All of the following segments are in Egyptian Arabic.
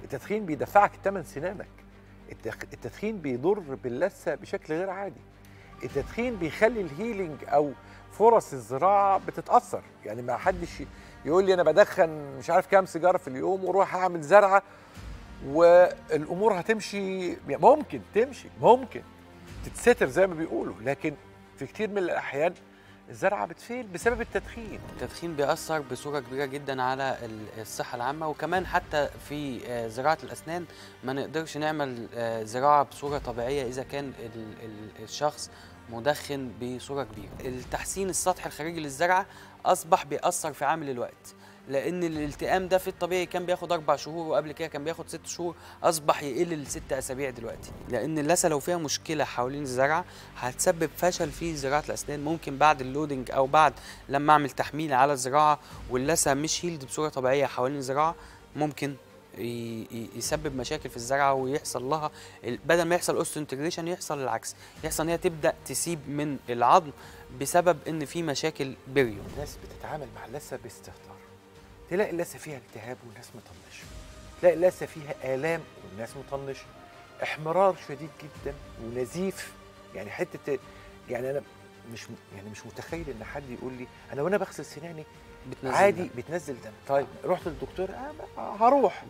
التدخين بيدفعك ثمن سنانك التخ- التدخين بيضر باللثه بشكل غير عادي التدخين بيخلي الهيلينج او فرص الزراعه بتتاثر يعني ما حدش يقول لي انا بدخن مش عارف كام سيجاره في اليوم واروح اعمل زرعه والامور هتمشي ممكن تمشي ممكن تتستر زي ما بيقولوا لكن في كتير من الاحيان الزرعه بتفيل بسبب التدخين التدخين بيأثر بصورة كبيرة جدا على ال- الصحة العامة وكمان حتى في آه، زراعة الأسنان ما نقدرش نعمل آه، زراعة بصورة طبيعية إذا كان ال- ال- الشخص مدخن بصورة كبيرة التحسين السطحي الخارجي للزرعة أصبح بيأثر في عامل الوقت لأن الالتئام ده في الطبيعي كان بياخد أربع شهور وقبل كده كان بياخد ست شهور أصبح يقل لست أسابيع دلوقتي لأن اللثة لو فيها مشكلة حوالين الزرعة هتسبب فشل في زراعة الأسنان ممكن بعد اللودنج أو بعد لما أعمل تحميل على الزراعة واللثة مش هيلد بصورة طبيعية حوالين الزراعة ممكن ي- ي- يسبب مشاكل في الزرعه ويحصل لها ال- بدل ما يحصل اوستو انتجريشن يحصل العكس يحصل ان هي تبدا تسيب من العظم بسبب ان في مشاكل بريو الناس بتتعامل مع اللثه باستهتار تلاقي اللثه فيها التهاب والناس مطنشه تلاقي اللثه فيها الام والناس مطنشه احمرار شديد جدا ونزيف يعني حته يعني انا مش يعني مش متخيل ان حد يقول لي انا وانا بغسل سناني بتنزل عادي دم. بتنزل دم طيب رحت للدكتور آه هروح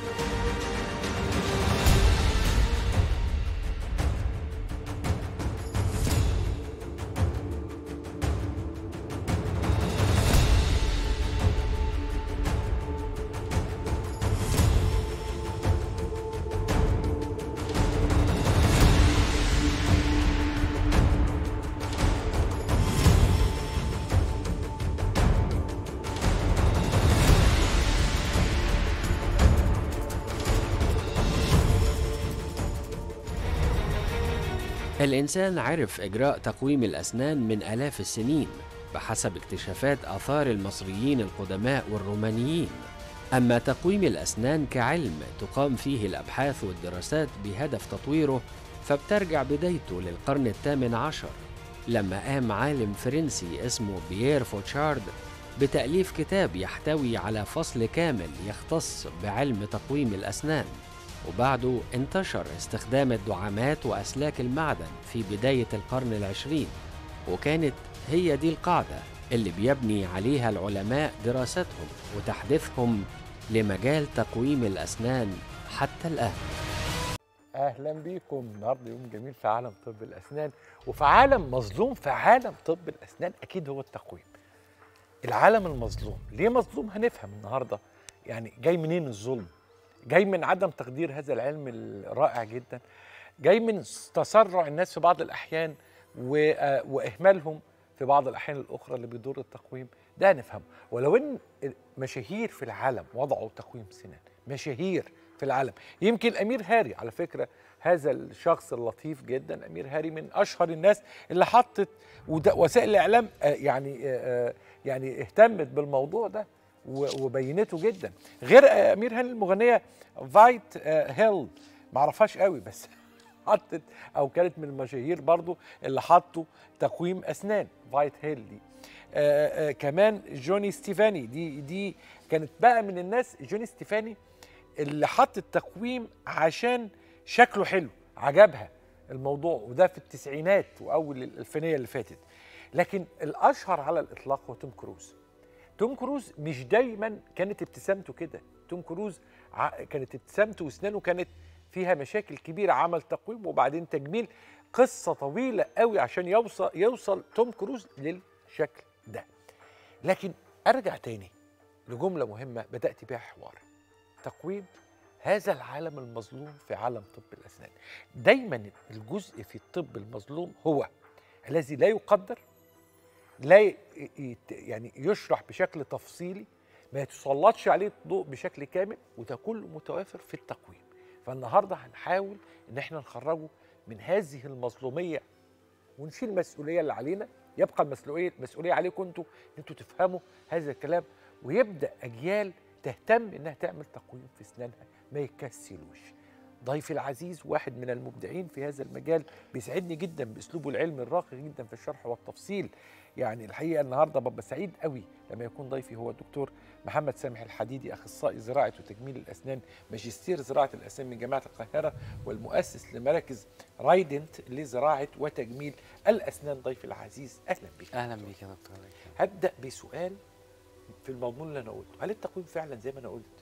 الإنسان عرف إجراء تقويم الأسنان من آلاف السنين بحسب اكتشافات آثار المصريين القدماء والرومانيين أما تقويم الأسنان كعلم تقام فيه الأبحاث والدراسات بهدف تطويره فبترجع بدايته للقرن الثامن عشر لما قام عالم فرنسي اسمه بيير فوتشارد بتأليف كتاب يحتوي على فصل كامل يختص بعلم تقويم الأسنان وبعده انتشر استخدام الدعامات وأسلاك المعدن في بداية القرن العشرين وكانت هي دي القاعدة اللي بيبني عليها العلماء دراستهم وتحديثهم لمجال تقويم الأسنان حتى الآن اهلا بيكم النهارده يوم جميل في عالم طب الاسنان وفي عالم مظلوم في عالم طب الاسنان اكيد هو التقويم العالم المظلوم ليه مظلوم هنفهم النهارده يعني جاي منين الظلم جاي من عدم تقدير هذا العلم الرائع جدا جاي من تسرع الناس في بعض الاحيان و- آه، واهمالهم في بعض الاحيان الاخرى اللي بيضر التقويم ده هنفهمه ولو ان مشاهير في العالم وضعوا تقويم سنان مشاهير في العالم يمكن الامير هاري على فكره هذا الشخص اللطيف جدا امير هاري من اشهر الناس اللي حطت وده- وسائل الاعلام آه، يعني آه، آه، يعني اهتمت بالموضوع ده و- وبينته جدا غير آه، امير هاني المغنيه فايت آه، هيل معرفهاش قوي بس حطت او كانت من المشاهير برضو اللي حطوا تقويم اسنان فايت هيل دي آه آه كمان جوني ستيفاني دي دي كانت بقى من الناس جوني ستيفاني اللي حط التقويم عشان شكله حلو عجبها الموضوع وده في التسعينات واول الالفينيه اللي فاتت لكن الاشهر على الاطلاق هو توم كروز توم كروز مش دايما كانت ابتسامته كده توم كروز ع- كانت ابتسامته واسنانه كانت فيها مشاكل كبيره عمل تقويم وبعدين تجميل قصه طويله قوي عشان يوصل يوصل توم كروز للشكل ده لكن ارجع تاني لجمله مهمه بدات بيها حوار تقويم هذا العالم المظلوم في عالم طب الاسنان دايما الجزء في الطب المظلوم هو الذي لا يقدر لا ي- ي- يعني يشرح بشكل تفصيلي ما يتسلطش عليه الضوء بشكل كامل وده كله متوافر في التقويم فالنهارده هنحاول ان احنا نخرجه من هذه المظلوميه ونشيل المسؤوليه اللي علينا يبقى المسؤوليه المسؤوليه عليكم انتوا ان انتوا تفهموا هذا الكلام ويبدا اجيال تهتم انها تعمل تقويم في اسنانها ما يكسلوش ضيفي العزيز واحد من المبدعين في هذا المجال بيسعدني جدا باسلوبه العلمي الراقي جدا في الشرح والتفصيل يعني الحقيقه النهارده ببقى سعيد قوي لما يكون ضيفي هو الدكتور محمد سامح الحديدي اخصائي زراعه وتجميل الاسنان ماجستير زراعه الاسنان من جامعه القاهره والمؤسس لمراكز رايدنت لزراعه وتجميل الاسنان ضيفي العزيز اهلا بك اهلا بيك يا دكتور هبدا بسؤال في المضمون اللي انا قلته هل التقويم فعلا زي ما انا قلت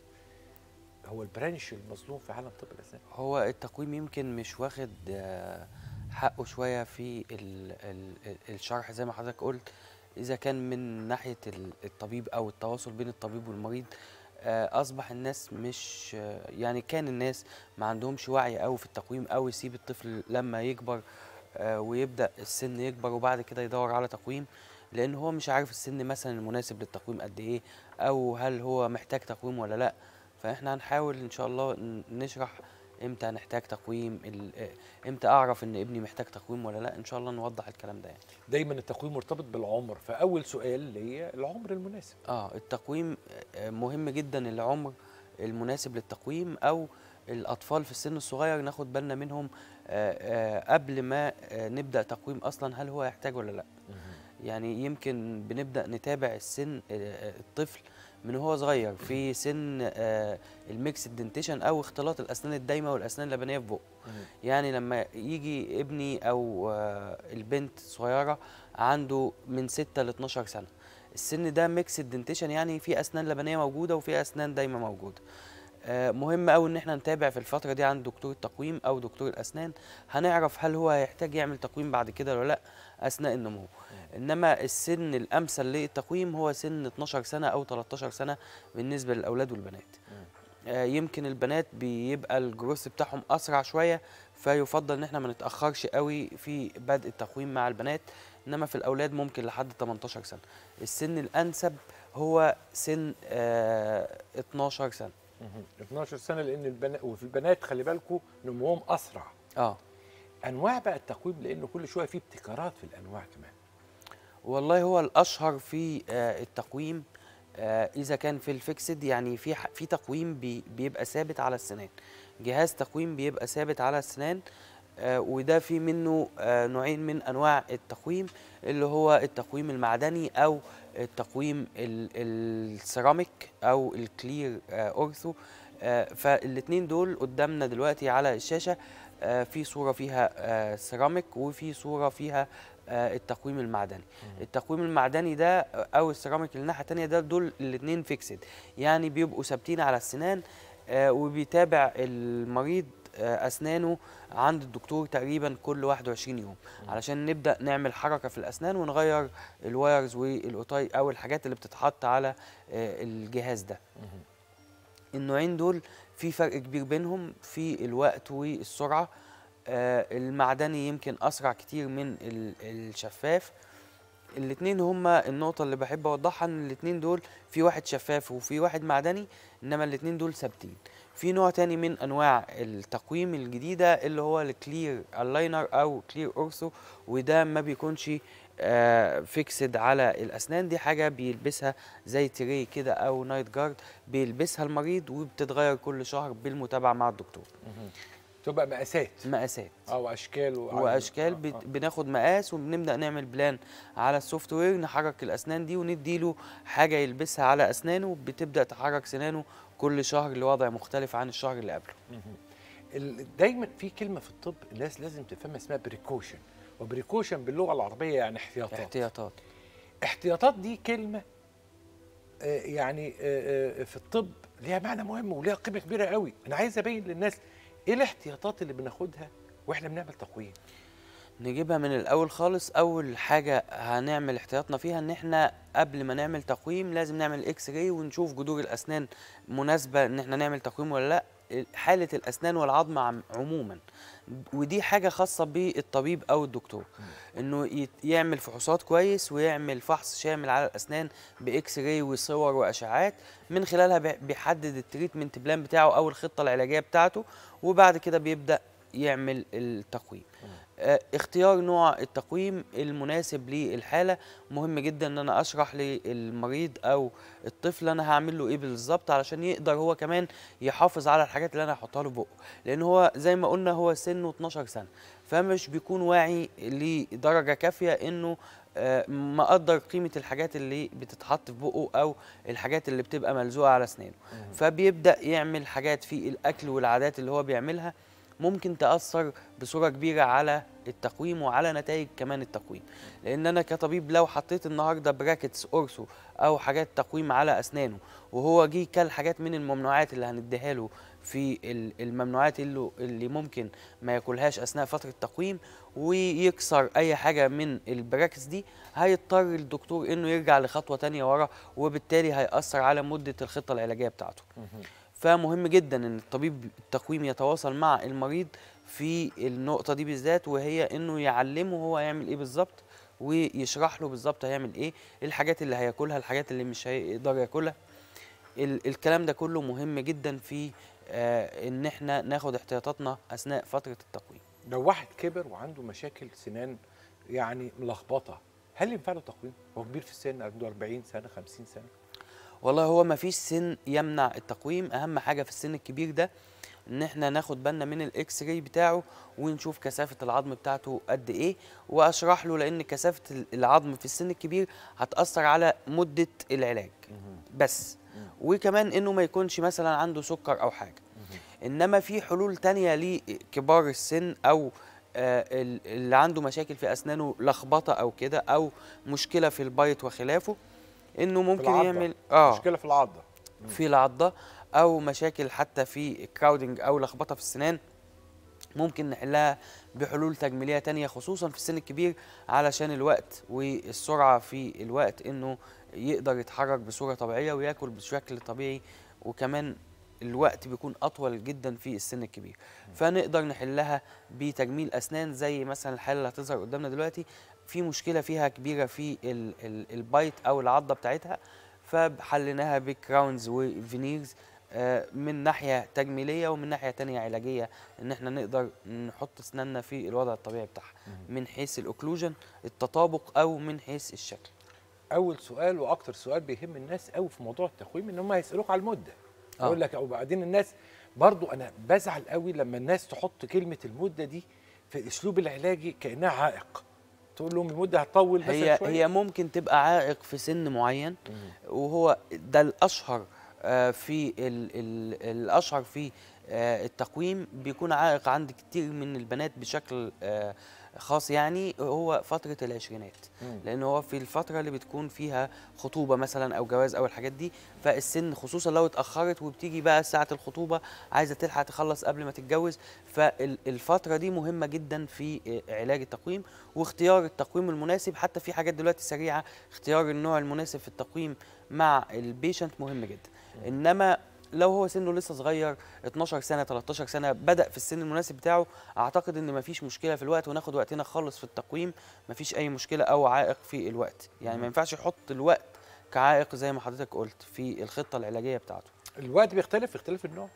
هو البرانش المظلوم في عالم طب الاسنان هو التقويم يمكن مش واخد آه، حقه شويه في ال ال ال- الشرح زي ما حضرتك قلت اذا كان من ناحيه ال- الطبيب او التواصل بين الطبيب والمريض آه، اصبح الناس مش آه، يعني كان الناس ما عندهمش وعي قوي في التقويم او يسيب الطفل لما يكبر آه، ويبدا السن يكبر وبعد كده يدور على تقويم لان هو مش عارف السن مثلا المناسب للتقويم قد ايه او هل هو محتاج تقويم ولا لا فاحنا هنحاول ان شاء الله ن- نشرح امتى هنحتاج تقويم ال- آه، امتى اعرف ان ابني محتاج تقويم ولا لا ان شاء الله نوضح الكلام ده يعني دايما التقويم مرتبط بالعمر فاول سؤال ليا العمر المناسب اه التقويم آه، مهم جدا العمر المناسب للتقويم او الاطفال في السن الصغير ناخد بالنا منهم آه، آه، قبل ما آه، نبدا تقويم اصلا هل هو يحتاج ولا لا يعني يمكن بنبدا نتابع السن آه، الطفل من هو صغير في سن آه، الميكس الدنتيشن او اختلاط الاسنان الدايمه والاسنان اللبنيه في بقه يعني لما يجي ابني او آه، البنت صغيره عنده من 6 ل 12 سنه السن ده ميكس الدنتيشن يعني في اسنان لبنيه موجوده وفي اسنان دايمه موجوده آه، مهم قوي ان احنا نتابع في الفتره دي عند دكتور التقويم او دكتور الاسنان هنعرف هل هو هيحتاج يعمل تقويم بعد كده ولا لا اثناء النمو انما السن الامثل للتقويم هو سن 12 سنه او 13 سنه بالنسبه للاولاد والبنات آه، يمكن البنات بيبقى الجروث بتاعهم اسرع شويه فيفضل ان احنا ما نتاخرش قوي في بدء التقويم مع البنات انما في الاولاد ممكن لحد 18 سنه السن الانسب هو سن آه 12 سنه 12 سنه لان البنات وفي البنات خلي بالكم نموهم اسرع اه انواع بقى التقويم لانه كل شويه في ابتكارات في الانواع كمان والله هو الاشهر في آه، التقويم آه، اذا كان في الفيكسد يعني في ح- في تقويم بي- بيبقى ثابت على السنان جهاز تقويم بيبقى ثابت على السنان آه، وده في منه آه، نوعين من انواع التقويم اللي هو التقويم المعدني او التقويم ال- السيراميك او الكلير آه، اورثو فالاثنين دول قدامنا دلوقتي على الشاشه آه، في صوره فيها آه، سيراميك وفي صوره فيها آه، التقويم المعدني التقويم المعدني ده او السيراميك اللي الناحيه التانيه ده دول الاثنين فيكسد يعني بيبقوا ثابتين على السنان آه، وبيتابع المريض آه، اسنانه عند الدكتور تقريبا كل 21 يوم علشان نبدا نعمل حركه في الاسنان ونغير الوايرز والقطاي او الحاجات اللي بتتحط على آه، الجهاز ده النوعين دول في فرق كبير بينهم في الوقت والسرعه آه، المعدني يمكن اسرع كتير من ال- الشفاف الاتنين هما النقطة اللي بحب اوضحها ان الاتنين دول في واحد شفاف وفي واحد معدني انما الاتنين دول ثابتين في نوع تاني من انواع التقويم الجديدة اللي هو الكلير اللاينر او كلير اورثو وده ما بيكونش آه فيكسد على الاسنان دي حاجة بيلبسها زي تري كده او نايت جارد بيلبسها المريض وبتتغير كل شهر بالمتابعة مع الدكتور تبقى مقاسات مقاسات اه واشكال وعدد. واشكال آه، بت- آه. بناخد مقاس وبنبدا نعمل بلان على السوفت وير نحرك الاسنان دي ونديله حاجه يلبسها على اسنانه بتبدا تحرك سنانه كل شهر لوضع مختلف عن الشهر اللي قبله ال- دايما في كلمه في الطب الناس لازم تفهمها اسمها بريكوشن وبريكوشن باللغه العربيه يعني احتياطات احتياطات احتياطات دي كلمه آه، يعني آه، آه، في الطب ليها معنى مهم وليها قيمه كبيره قوي انا عايز ابين للناس ايه الاحتياطات اللي بناخدها واحنا بنعمل تقويم نجيبها من الاول خالص اول حاجه هنعمل احتياطنا فيها ان احنا قبل ما نعمل تقويم لازم نعمل اكس راي ونشوف جذور الاسنان مناسبه ان احنا نعمل تقويم ولا لا حاله الاسنان والعظم عم- عموما ودي حاجه خاصه بالطبيب او الدكتور انه يت- يعمل فحوصات كويس ويعمل فحص شامل على الاسنان باكس راي وصور واشعاعات من خلالها بي- بيحدد التريتمنت بلان بتاعه او الخطه العلاجيه بتاعته وبعد كده بيبدا يعمل التقويم آه، اختيار نوع التقويم المناسب للحاله مهم جدا ان انا اشرح للمريض او الطفل انا هعمل له ايه بالظبط علشان يقدر هو كمان يحافظ على الحاجات اللي انا هحطها له في بقه لان هو زي ما قلنا هو سنه 12 سنه فمش بيكون واعي لدرجه كافيه انه آه، مقدر قيمه الحاجات اللي بتتحط في بقه او الحاجات اللي بتبقى ملزوقه على اسنانه فبيبدا يعمل حاجات في الاكل والعادات اللي هو بيعملها ممكن تاثر بصوره كبيره على التقويم وعلى نتائج كمان التقويم لان انا كطبيب لو حطيت النهارده براكتس اورسو او حاجات تقويم على اسنانه وهو جه كل حاجات من الممنوعات اللي هنديها له في ال- الممنوعات اللي, اللي ممكن ما ياكلهاش اثناء فتره التقويم ويكسر اي حاجه من البراكتس دي هيضطر الدكتور انه يرجع لخطوه تانية ورا وبالتالي هيأثر على مده الخطه العلاجيه بتاعته فمهم جدا ان الطبيب التقويم يتواصل مع المريض في النقطه دي بالذات وهي انه يعلمه هو يعمل ايه بالظبط ويشرح له بالظبط هيعمل ايه الحاجات اللي هياكلها الحاجات اللي مش هيقدر ياكلها ال الكلام ده كله مهم جدا في آه ان احنا ناخد احتياطاتنا اثناء فتره التقويم لو واحد كبر وعنده مشاكل سنان يعني ملخبطه هل ينفع له تقويم؟ هو كبير في السن عنده 40 سنه 50 سنه والله هو ما فيش سن يمنع التقويم اهم حاجه في السن الكبير ده ان احنا ناخد بالنا من الاكس راي بتاعه ونشوف كثافه العظم بتاعته قد ايه واشرح له لان كثافه ال- العظم في السن الكبير هتاثر على مده العلاج بس وكمان انه ما يكونش مثلا عنده سكر او حاجه انما في حلول تانية لكبار السن او آه، ال- اللي عنده مشاكل في اسنانه لخبطه او كده او مشكله في البيض وخلافه انه ممكن العضة. يعمل اه مشكله في العضه في العضه او مشاكل حتى في كراودنج او لخبطه في السنان ممكن نحلها بحلول تجميليه تانية خصوصا في السن الكبير علشان الوقت والسرعه في الوقت انه يقدر يتحرك بصوره طبيعيه وياكل بشكل طبيعي وكمان الوقت بيكون اطول جدا في السن الكبير فنقدر نحلها بتجميل اسنان زي مثلا الحاله اللي هتظهر قدامنا دلوقتي في مشكله فيها كبيره في ال- ال- البايت او العضه بتاعتها فحليناها بكراونز وفينيرز آه، من ناحيه تجميليه ومن ناحيه تانية علاجيه ان احنا نقدر نحط اسناننا في الوضع الطبيعي بتاعها من حيث الاوكلوجن التطابق او من حيث الشكل اول سؤال واكتر سؤال بيهم الناس قوي في موضوع التقويم ان هم هيسالوك على المده آه. يقول لك او بعدين الناس برضو انا بزعل قوي لما الناس تحط كلمه المده دي في الاسلوب العلاجي كانها عائق تقول لهم المده هتطول بس هي شوية. هي ممكن تبقى عائق في سن معين وهو ده الاشهر آه، في ال ال الاشهر في آه، التقويم بيكون عائق عند كتير من البنات بشكل آه، خاص يعني هو فترة العشرينات مم. لأن هو في الفترة اللي بتكون فيها خطوبة مثلا أو جواز أو الحاجات دي فالسن خصوصا لو اتأخرت وبتيجي بقى ساعة الخطوبة عايزة تلحق تخلص قبل ما تتجوز فالفترة دي مهمة جدا في آه، علاج التقويم واختيار التقويم المناسب حتى في حاجات دلوقتي سريعة اختيار النوع المناسب في التقويم مع البيشنت مهم جدا انما لو هو سنه لسه صغير 12 سنه 13 سنه بدا في السن المناسب بتاعه اعتقد ان مفيش مشكله في الوقت وناخد وقتنا خالص في التقويم مفيش اي مشكله او عائق في الوقت يعني ما ينفعش يحط الوقت كعائق زي ما حضرتك قلت في الخطه العلاجيه بتاعته الوقت بيختلف اختلاف النوع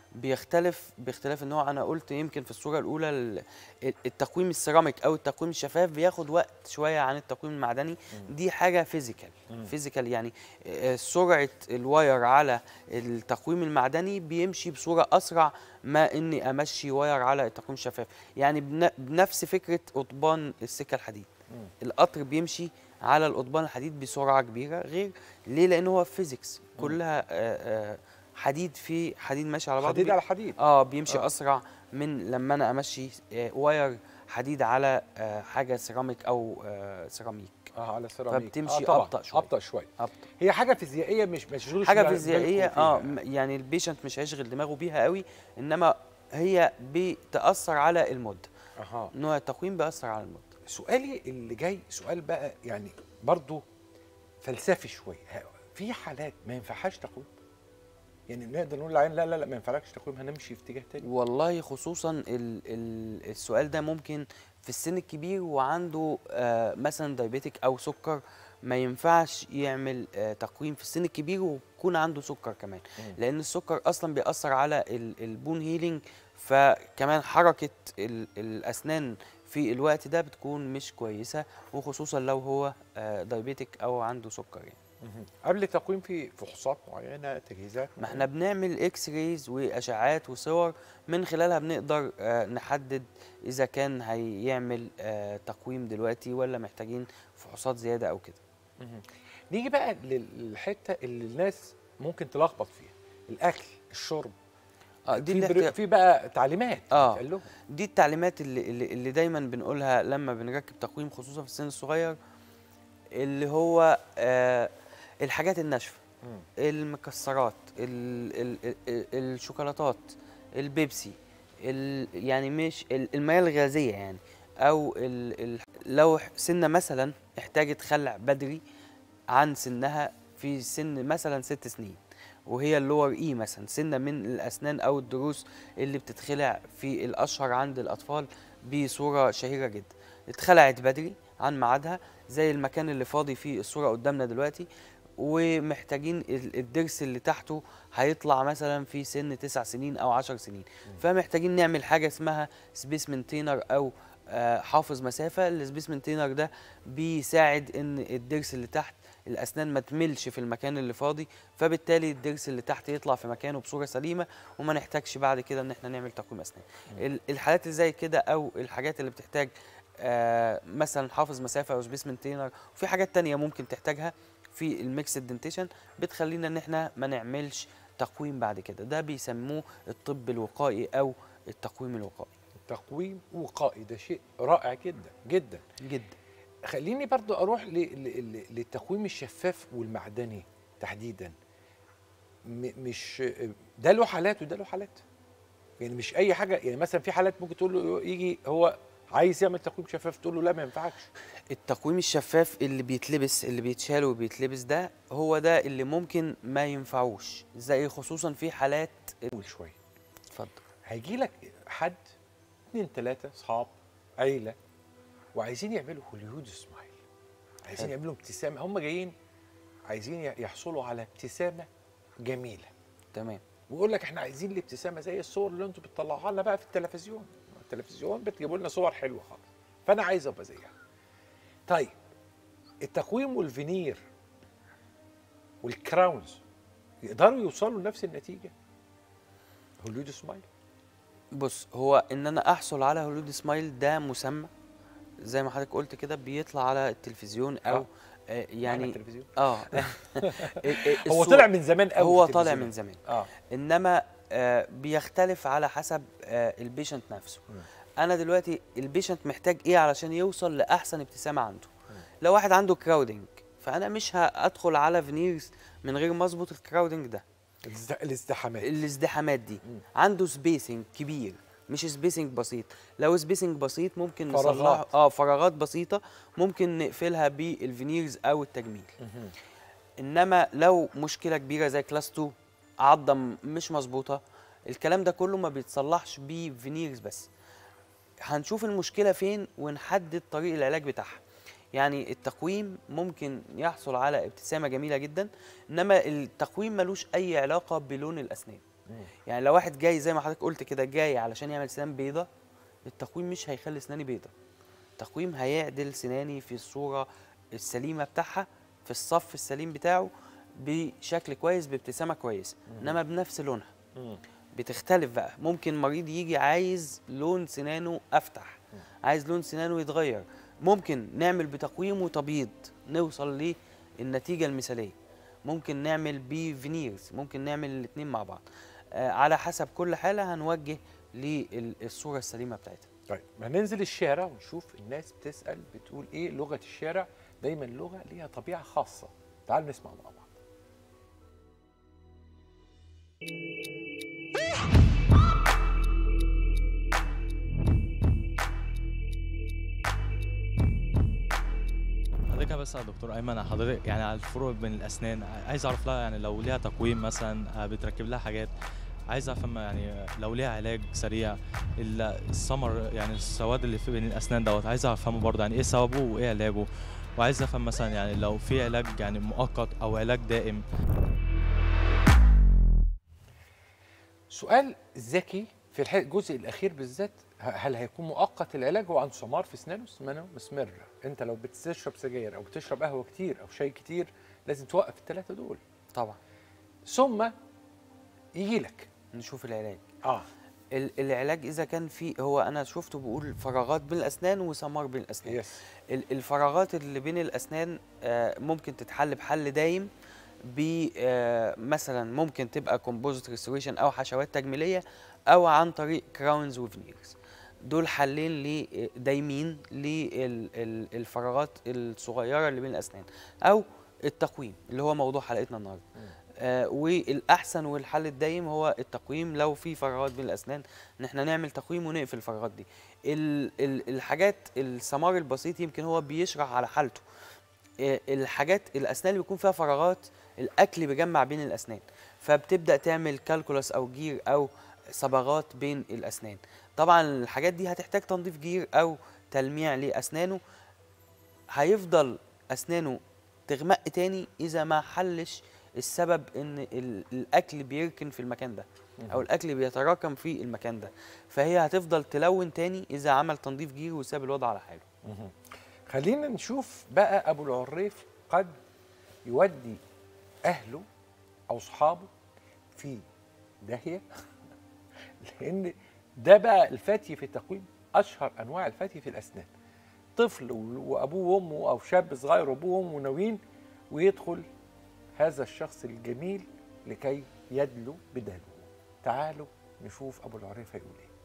بيختلف باختلاف النوع انا قلت يمكن في الصوره الاولى ال- التقويم السيراميك او التقويم الشفاف بياخد وقت شويه عن التقويم المعدني دي حاجه فيزيكال فيزيكال يعني آه، سرعه الواير على التقويم المعدني بيمشي بصوره اسرع ما اني امشي واير على التقويم الشفاف يعني بن- بنفس فكره قضبان السكه الحديد القطر بيمشي على القضبان الحديد بسرعه كبيره غير ليه لان هو فيزيكس كلها آه، آه، حديد في حديد ماشي على بعضه حديد بي- على حديد اه بيمشي آه. آه. اسرع من لما انا امشي آه واير حديد على آه حاجه سيراميك او آه سيراميك اه على سيراميك فبتمشي آه طبعاً، أبطأ شوية. ابطا شويه أبطأ. هي حاجه فيزيائيه مش مشغول حاجه فيزيائيه اه م- يعني البيشنت مش هيشغل دماغه بيها قوي انما هي بتاثر على المده اها نوع التقويم بيأثر على المده سؤالي اللي جاي سؤال بقى يعني برضو فلسفي شويه ه- في حالات ما ينفعهاش تقويم يعني نقدر نقول للعين لا لا لا ما ينفعلكش تقويم هنمشي في اتجاه تاني والله خصوصا ال ال السؤال ده ممكن في السن الكبير وعنده آه مثلا دايبيتك او سكر ما ينفعش يعمل آه تقويم في السن الكبير ويكون عنده سكر كمان مم. لان السكر اصلا بيأثر على ال- البون هيلينج فكمان حركه ال الاسنان في الوقت ده بتكون مش كويسه وخصوصا لو هو دايبيتك او عنده سكر يعني مهم. قبل التقويم في فحوصات معينه تجهيزات ما احنا بنعمل اكس رايز واشعاعات وصور من خلالها بنقدر آه، نحدد اذا كان هيعمل آه، تقويم دلوقتي ولا محتاجين فحوصات زياده او كده مهم. نيجي بقى للحته اللي الناس ممكن تلخبط فيها الاكل الشرب اه دي في, اللي بر... احت- في بقى تعليمات آه. بتقال لهم دي التعليمات اللي, اللي, اللي دايما بنقولها لما بنركب تقويم خصوصا في السن الصغير اللي هو آه الحاجات الناشفه مم. المكسرات ال ال ال الشوكولاتات البيبسي ال يعني مش ال- المياه الغازيه يعني او ال ال لو سنه مثلا احتاجت خلع بدري عن سنها في سن مثلا ست سنين وهي اللور اي مثلا سنه من الاسنان او الضروس اللي بتتخلع في الاشهر عند الاطفال بصوره شهيره جدا اتخلعت بدري عن ميعادها زي المكان اللي فاضي فيه الصوره قدامنا دلوقتي ومحتاجين ال- الضرس اللي تحته هيطلع مثلا في سن تسع سنين او عشر سنين فمحتاجين نعمل حاجه اسمها سبيس مينتينر او آه، حافظ مسافه السبيس مينتينر ده بيساعد ان الضرس اللي تحت الاسنان ما تملش في المكان اللي فاضي فبالتالي الضرس اللي تحت يطلع في مكانه بصوره سليمه وما نحتاجش بعد كده ان احنا نعمل تقويم اسنان ال- الحالات اللي زي كده او الحاجات اللي بتحتاج آه مثلا حافظ مسافه او سبيس مينتينر وفي حاجات تانية ممكن تحتاجها في الميكس دنتيشن بتخلينا ان احنا ما نعملش تقويم بعد كده ده بيسموه الطب الوقائي او التقويم الوقائي تقويم وقائي ده شيء رائع جدا جدا جدا خليني برضو اروح ل... ل... ل... للتقويم الشفاف والمعدني تحديدا م... مش ده له حالات وده له حالات يعني مش اي حاجه يعني مثلا في حالات ممكن تقول له يجي هو عايز يعمل تقويم شفاف تقول له لا ما ينفعكش التقويم الشفاف اللي بيتلبس اللي بيتشال وبيتلبس ده هو ده اللي ممكن ما ينفعوش زي خصوصا في حالات قول شويه اتفضل هيجي لك حد اتنين تلاته اصحاب عيله وعايزين يعملوا هوليود سمايل عايزين حلو. يعملوا ابتسامه هم جايين عايزين يحصلوا على ابتسامه جميله تمام ويقول لك احنا عايزين الابتسامه زي الصور اللي انتوا بتطلعوها لنا بقى في التلفزيون التلفزيون بتجيبوا لنا صور حلوه خالص فانا عايز ابقى زيها طيب التقويم والفينير والكراونز يقدروا يوصلوا لنفس النتيجه هوليود سمايل بص هو ان انا احصل على هولود سمايل ده مسمى زي ما حضرتك قلت كده بيطلع على التلفزيون او آه. آه معنا يعني التلفزيون اه هو الصورة- طلع من زمان قوي هو طالع من زمان اه انما آه بيختلف على حسب آه البيشنت نفسه مم. انا دلوقتي البيشنت محتاج ايه علشان يوصل لاحسن ابتسامه عنده مم. لو واحد عنده كراودنج فانا مش هادخل على فينيرز من غير ما اظبط الكراودنج ده الازد- الازدحامات الازدحامات دي مم. عنده سبيسنج كبير مش سبيسنج بسيط لو سبيسنج بسيط ممكن فراغات. نصلح اه فراغات بسيطه ممكن نقفلها بالفينيرز او التجميل مهم. انما لو مشكله كبيره زي كلاس 2 عضه م- مش مظبوطه الكلام ده كله ما بيتصلحش بفينيرز بس هنشوف المشكله فين ونحدد طريق العلاج بتاعها يعني التقويم ممكن يحصل على ابتسامه جميله جدا انما التقويم ملوش اي علاقه بلون الاسنان مم. يعني لو واحد جاي زي ما حضرتك قلت كده جاي علشان يعمل سنان بيضة التقويم مش هيخلي سناني بيضة التقويم هيعدل سناني في الصورة السليمة بتاعها في الصف السليم بتاعه بشكل كويس بابتسامة كويسة انما بنفس لونها مم. بتختلف بقى ممكن مريض يجي عايز لون سنانه افتح عايز لون سنانه يتغير ممكن نعمل بتقويم وتبييض نوصل للنتيجة المثالية ممكن نعمل بفينيرز ممكن نعمل الاتنين مع بعض آه على حسب كل حالة هنوجه للصورة السليمة بتاعتها طيب ما ننزل الشارع ونشوف الناس بتسال بتقول ايه لغه الشارع دايما لغه ليها طبيعه خاصه تعالوا نسمع مع بعض حضرتك بس يا دكتور ايمن حضرتك يعني على الفروق بين الاسنان عايز اعرف لها يعني لو ليها تقويم مثلا آه، بتركب لها حاجات عايز افهم يعني لو ليها علاج سريع ال- السمر يعني السواد اللي في بين الاسنان دوت عايز افهمه برضه يعني ايه سببه وايه علاجه وعايز افهم مثلا يعني لو في علاج يعني مؤقت او علاج دائم سؤال ذكي في الح- الجزء الاخير بالذات ه- هل هيكون مؤقت العلاج هو عن سمار في اسنانه اسنانه مسمر انت لو بتشرب سجاير او بتشرب قهوه كتير او شاي كتير لازم توقف الثلاثه دول طبعا ثم يجي لك نشوف العلاج اه ال- العلاج اذا كان في هو انا شفته بيقول فراغات بين الاسنان وسمار بين الاسنان يس ال- الفراغات اللي بين الاسنان آه، ممكن تتحل بحل دايم ب آه، مثلا ممكن تبقى كومبوزيت ريستوريشن او حشوات تجميليه او عن طريق كراونز وفينيرز دول حلين ل- دايمين للفراغات الصغيره اللي بين الاسنان او التقويم اللي هو موضوع حلقتنا النهارده آه والاحسن والحل الدايم هو التقويم لو في فراغات بين الاسنان ان احنا نعمل تقويم ونقفل الفراغات دي ال ال الحاجات السمار البسيط يمكن هو بيشرح على حالته آه الحاجات الاسنان اللي بيكون فيها فراغات الاكل بيجمع بين الاسنان فبتبدا تعمل كالكولاس او جير او صبغات بين الاسنان طبعا الحاجات دي هتحتاج تنظيف جير او تلميع لاسنانه هيفضل اسنانه تغمق تاني اذا ما حلش السبب ان ال- الاكل بيركن في المكان ده او الاكل بيتراكم في المكان ده فهي هتفضل تلون تاني اذا عمل تنظيف جير وساب الوضع على حاله خلينا نشوف بقى ابو العريف قد يودي اهله او اصحابه في داهيه لان ده بقى الفتي في التقويم اشهر انواع الفتي في الاسنان طفل و- وابوه وامه او شاب صغير وابوه وامه ناويين ويدخل هذا الشخص الجميل لكي يدلو بدلوه تعالوا نشوف ابو العريف هيقول ايه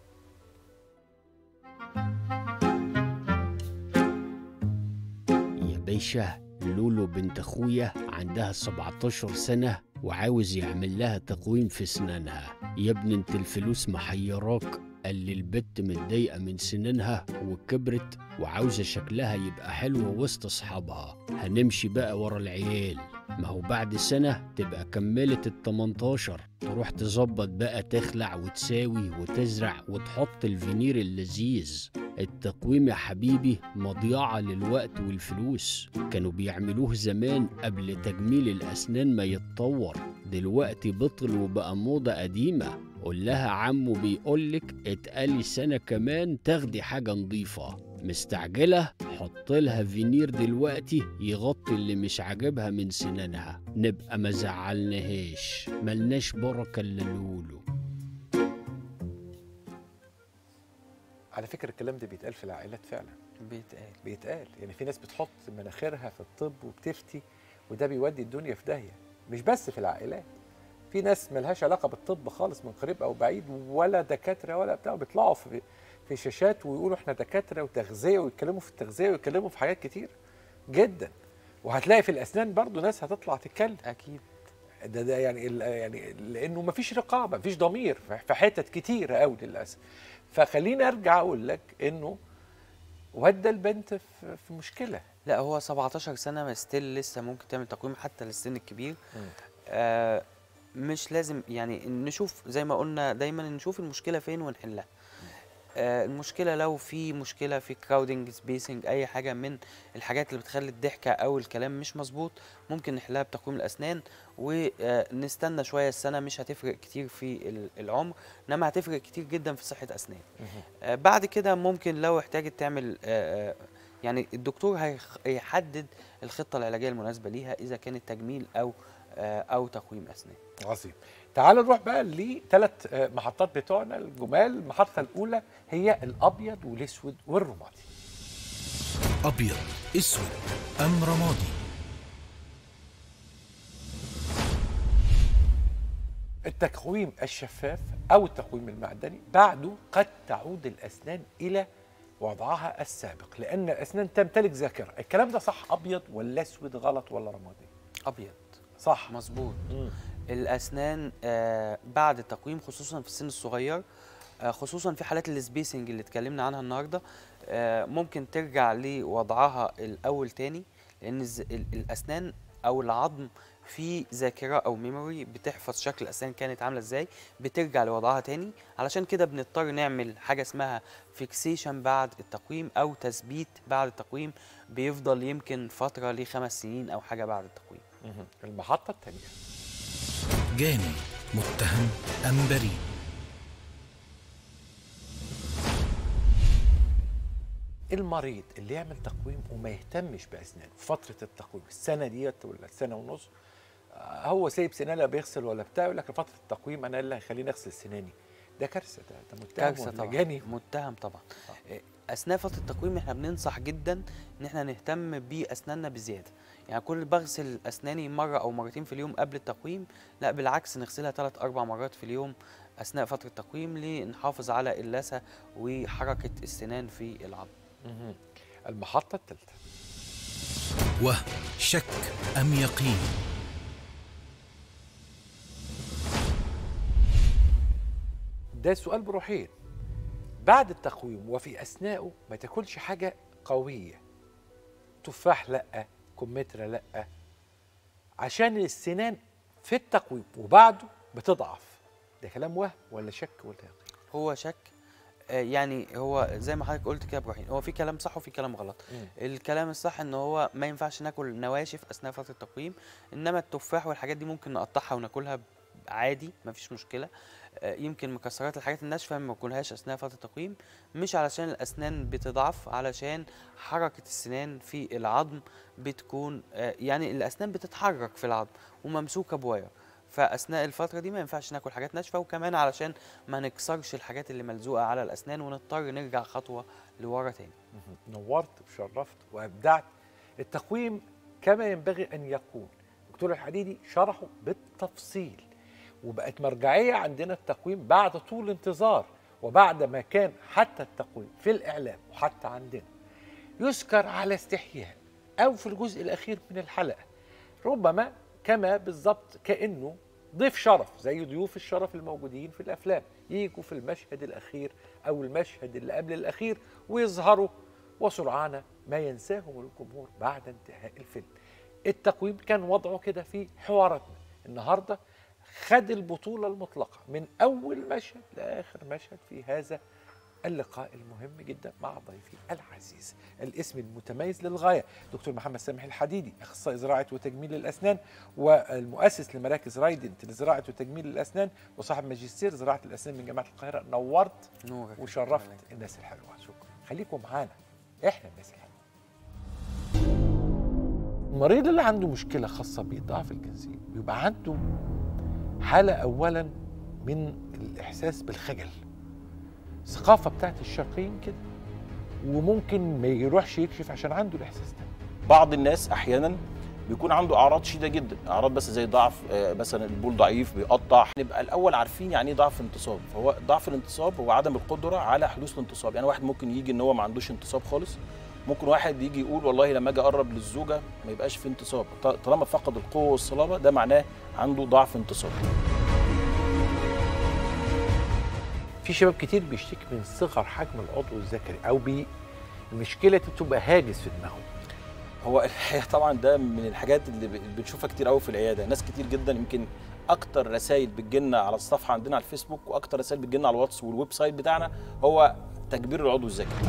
يا باشا لولو بنت اخويا عندها 17 سنة وعاوز يعمل لها تقويم في سنانها يا ابني انت الفلوس محيراك قال لي البت متضايقة من سنانها وكبرت وعاوزة شكلها يبقى حلو وسط أصحابها هنمشي بقى ورا العيال ما هو بعد سنة تبقى كملت ال 18 تروح تظبط بقى تخلع وتساوي وتزرع وتحط الفينير اللذيذ التقويم يا حبيبي مضيعة للوقت والفلوس كانوا بيعملوه زمان قبل تجميل الأسنان ما يتطور دلوقتي بطل وبقى موضة قديمة قول لها عمو بيقولك اتقالي سنة كمان تاخدي حاجة نظيفة مستعجلة حط لها فينير دلوقتي يغطي اللي مش عاجبها من سنانها نبقى ما زعلناهاش ملناش بركة الا لولو على فكره الكلام ده بيتقال في العائلات فعلا بيتقال بيتقال يعني في ناس بتحط مناخيرها في الطب وبتفتي وده بيودي الدنيا في داهيه مش بس في العائلات في ناس ملهاش علاقه بالطب خالص من قريب او بعيد ولا دكاتره ولا بتاع بيطلعوا في في شاشات ويقولوا احنا دكاتره وتغذيه ويتكلموا في التغذيه ويتكلموا في حاجات كتير جدا وهتلاقي في الاسنان برضو ناس هتطلع تتكلم اكيد ده ده يعني ال- يعني لانه ما فيش رقابه ما فيش ضمير في- في حتت كتيره قوي للاسف فخليني ارجع اقول لك انه ودى البنت في في مشكله لا هو 17 سنه ما ستيل لسه ممكن تعمل تقويم حتى للسن الكبير آه مش لازم يعني نشوف زي ما قلنا دايما نشوف المشكله فين ونحلها آه المشكله لو في مشكله في كراودنج سبيسنج اي حاجه من الحاجات اللي بتخلي الضحكه او الكلام مش مظبوط ممكن نحلها بتقويم الاسنان ونستنى شويه السنه مش هتفرق كتير في ال- العمر انما هتفرق كتير جدا في صحه اسنان آه بعد كده ممكن لو احتاجت تعمل آه آه، يعني الدكتور هيخ- هيحدد الخطه العلاجيه المناسبه ليها اذا كانت تجميل او آه او تقويم اسنان عظيم تعالوا نروح بقى لثلاث محطات بتوعنا الجمال المحطه الاولى هي الابيض والاسود والرمادي أبيض أسود أم رمادي التقويم الشفاف او التقويم المعدني بعده قد تعود الاسنان الى وضعها السابق لان الاسنان تمتلك ذاكره الكلام ده صح ابيض ولا اسود غلط ولا رمادي ابيض صح مظبوط مم. الاسنان آه بعد التقويم خصوصا في السن الصغير آه خصوصا في حالات السبيسنج اللي اتكلمنا عنها النهارده آه ممكن ترجع لوضعها الاول تاني لان الز- ال- الاسنان او العظم في ذاكره او ميموري بتحفظ شكل الاسنان كانت عامله ازاي بترجع لوضعها تاني علشان كده بنضطر نعمل حاجه اسمها فيكسيشن بعد التقويم او تثبيت بعد التقويم بيفضل يمكن فتره لخمس سنين او حاجه بعد التقويم مهم. المحطه الثانيه جاني متهم أم بريء المريض اللي يعمل تقويم وما يهتمش باسنانه في فتره التقويم السنه ديت ولا السنه ونص آه، هو سايب سنانه لا بيغسل ولا بتاع يقول لك فتره التقويم انا اللي هيخليني اغسل سناني ده كارثه ده ده متهم كارثه ولا طبعا جاني متهم طبعا إيه، اثناء فتره التقويم احنا بننصح جدا ان احنا نهتم باسناننا بزياده يعني كل بغسل اسناني مره او مرتين في اليوم قبل التقويم لا بالعكس نغسلها ثلاث اربع مرات في اليوم اثناء فتره التقويم لنحافظ على اللثه وحركه السنان في العظم مهم. المحطه الثالثه وهم شك أم يقين ده سؤال بروحين بعد التقويم وفي اثنائه ما تاكلش حاجه قويه تفاح لا كمثرى لا عشان السنان في التقويم وبعده بتضعف ده كلام وهم ولا شك ولا يقين هو شك آه، يعني هو زي ما حضرتك قلت كده يا ابراهيم هو في كلام صح وفي كلام غلط مم. الكلام الصح ان هو ما ينفعش ناكل نواشف اثناء فتره التقويم انما التفاح والحاجات دي ممكن نقطعها وناكلها ب- عادي مفيش مشكله آه، يمكن مكسرات الحاجات الناشفه ما ناكلهاش اثناء فتره التقويم مش علشان الاسنان بتضعف علشان حركه السنان في العظم بتكون آه، يعني الاسنان بتتحرك في العظم وممسوكه بواير فاثناء الفتره دي ما ينفعش ناكل حاجات ناشفه وكمان علشان ما نكسرش الحاجات اللي ملزوقه على الاسنان ونضطر نرجع خطوه لورا تاني مهم. نورت وشرفت وابدعت التقويم كما ينبغي ان يكون دكتور الحديدي شرحه بالتفصيل وبقت مرجعيه عندنا التقويم بعد طول انتظار وبعد ما كان حتى التقويم في الاعلام وحتى عندنا يذكر على استحياء او في الجزء الاخير من الحلقه ربما كما بالضبط كانه ضيف شرف زي ضيوف الشرف الموجودين في الافلام يجوا في المشهد الاخير او المشهد اللي قبل الاخير ويظهروا وسرعان ما ينساهم الجمهور بعد انتهاء الفيلم التقويم كان وضعه كده في حواراتنا النهارده خد البطوله المطلقه من اول مشهد لاخر مشهد في هذا اللقاء المهم جدا مع ضيفي العزيز الاسم المتميز للغايه دكتور محمد سامح الحديدي اخصائي زراعه وتجميل الاسنان والمؤسس لمراكز رايدنت لزراعه وتجميل الاسنان وصاحب ماجستير زراعه الاسنان من جامعه القاهره نورت نورك وشرفت الناس الحلوه شكرا خليكم معانا احنا الناس الحلوه المريض اللي عنده مشكله خاصه بالضعف الجنسي بيبقى عنده حاله اولا من الاحساس بالخجل الثقافه بتاعت الشرقيين كده وممكن ما يروحش يكشف عشان عنده الاحساس ده بعض الناس احيانا بيكون عنده اعراض شديده جدا اعراض بس زي ضعف آه، مثلا البول ضعيف بيقطع نبقى الاول عارفين يعني ايه ضعف انتصاب فهو ضعف الانتصاب هو عدم القدره على حدوث الانتصاب يعني واحد ممكن يجي ان هو ما عندوش انتصاب خالص ممكن واحد يجي يقول والله لما اجي اقرب للزوجه ما يبقاش في انتصاب ط- طالما فقد القوه والصلابه ده معناه عنده ضعف انتصاب في شباب كتير بيشتكي من صغر حجم العضو الذكري او بي المشكله دي بتبقى هاجس في دماغهم هو الحقيقه طبعا ده من الحاجات اللي ب- بنشوفها كتير قوي في العياده ناس كتير جدا يمكن اكتر رسائل بتجيلنا على الصفحه عندنا على الفيسبوك واكتر رسائل بتجيلنا على الواتس والويب سايت بتاعنا هو تكبير العضو الذكري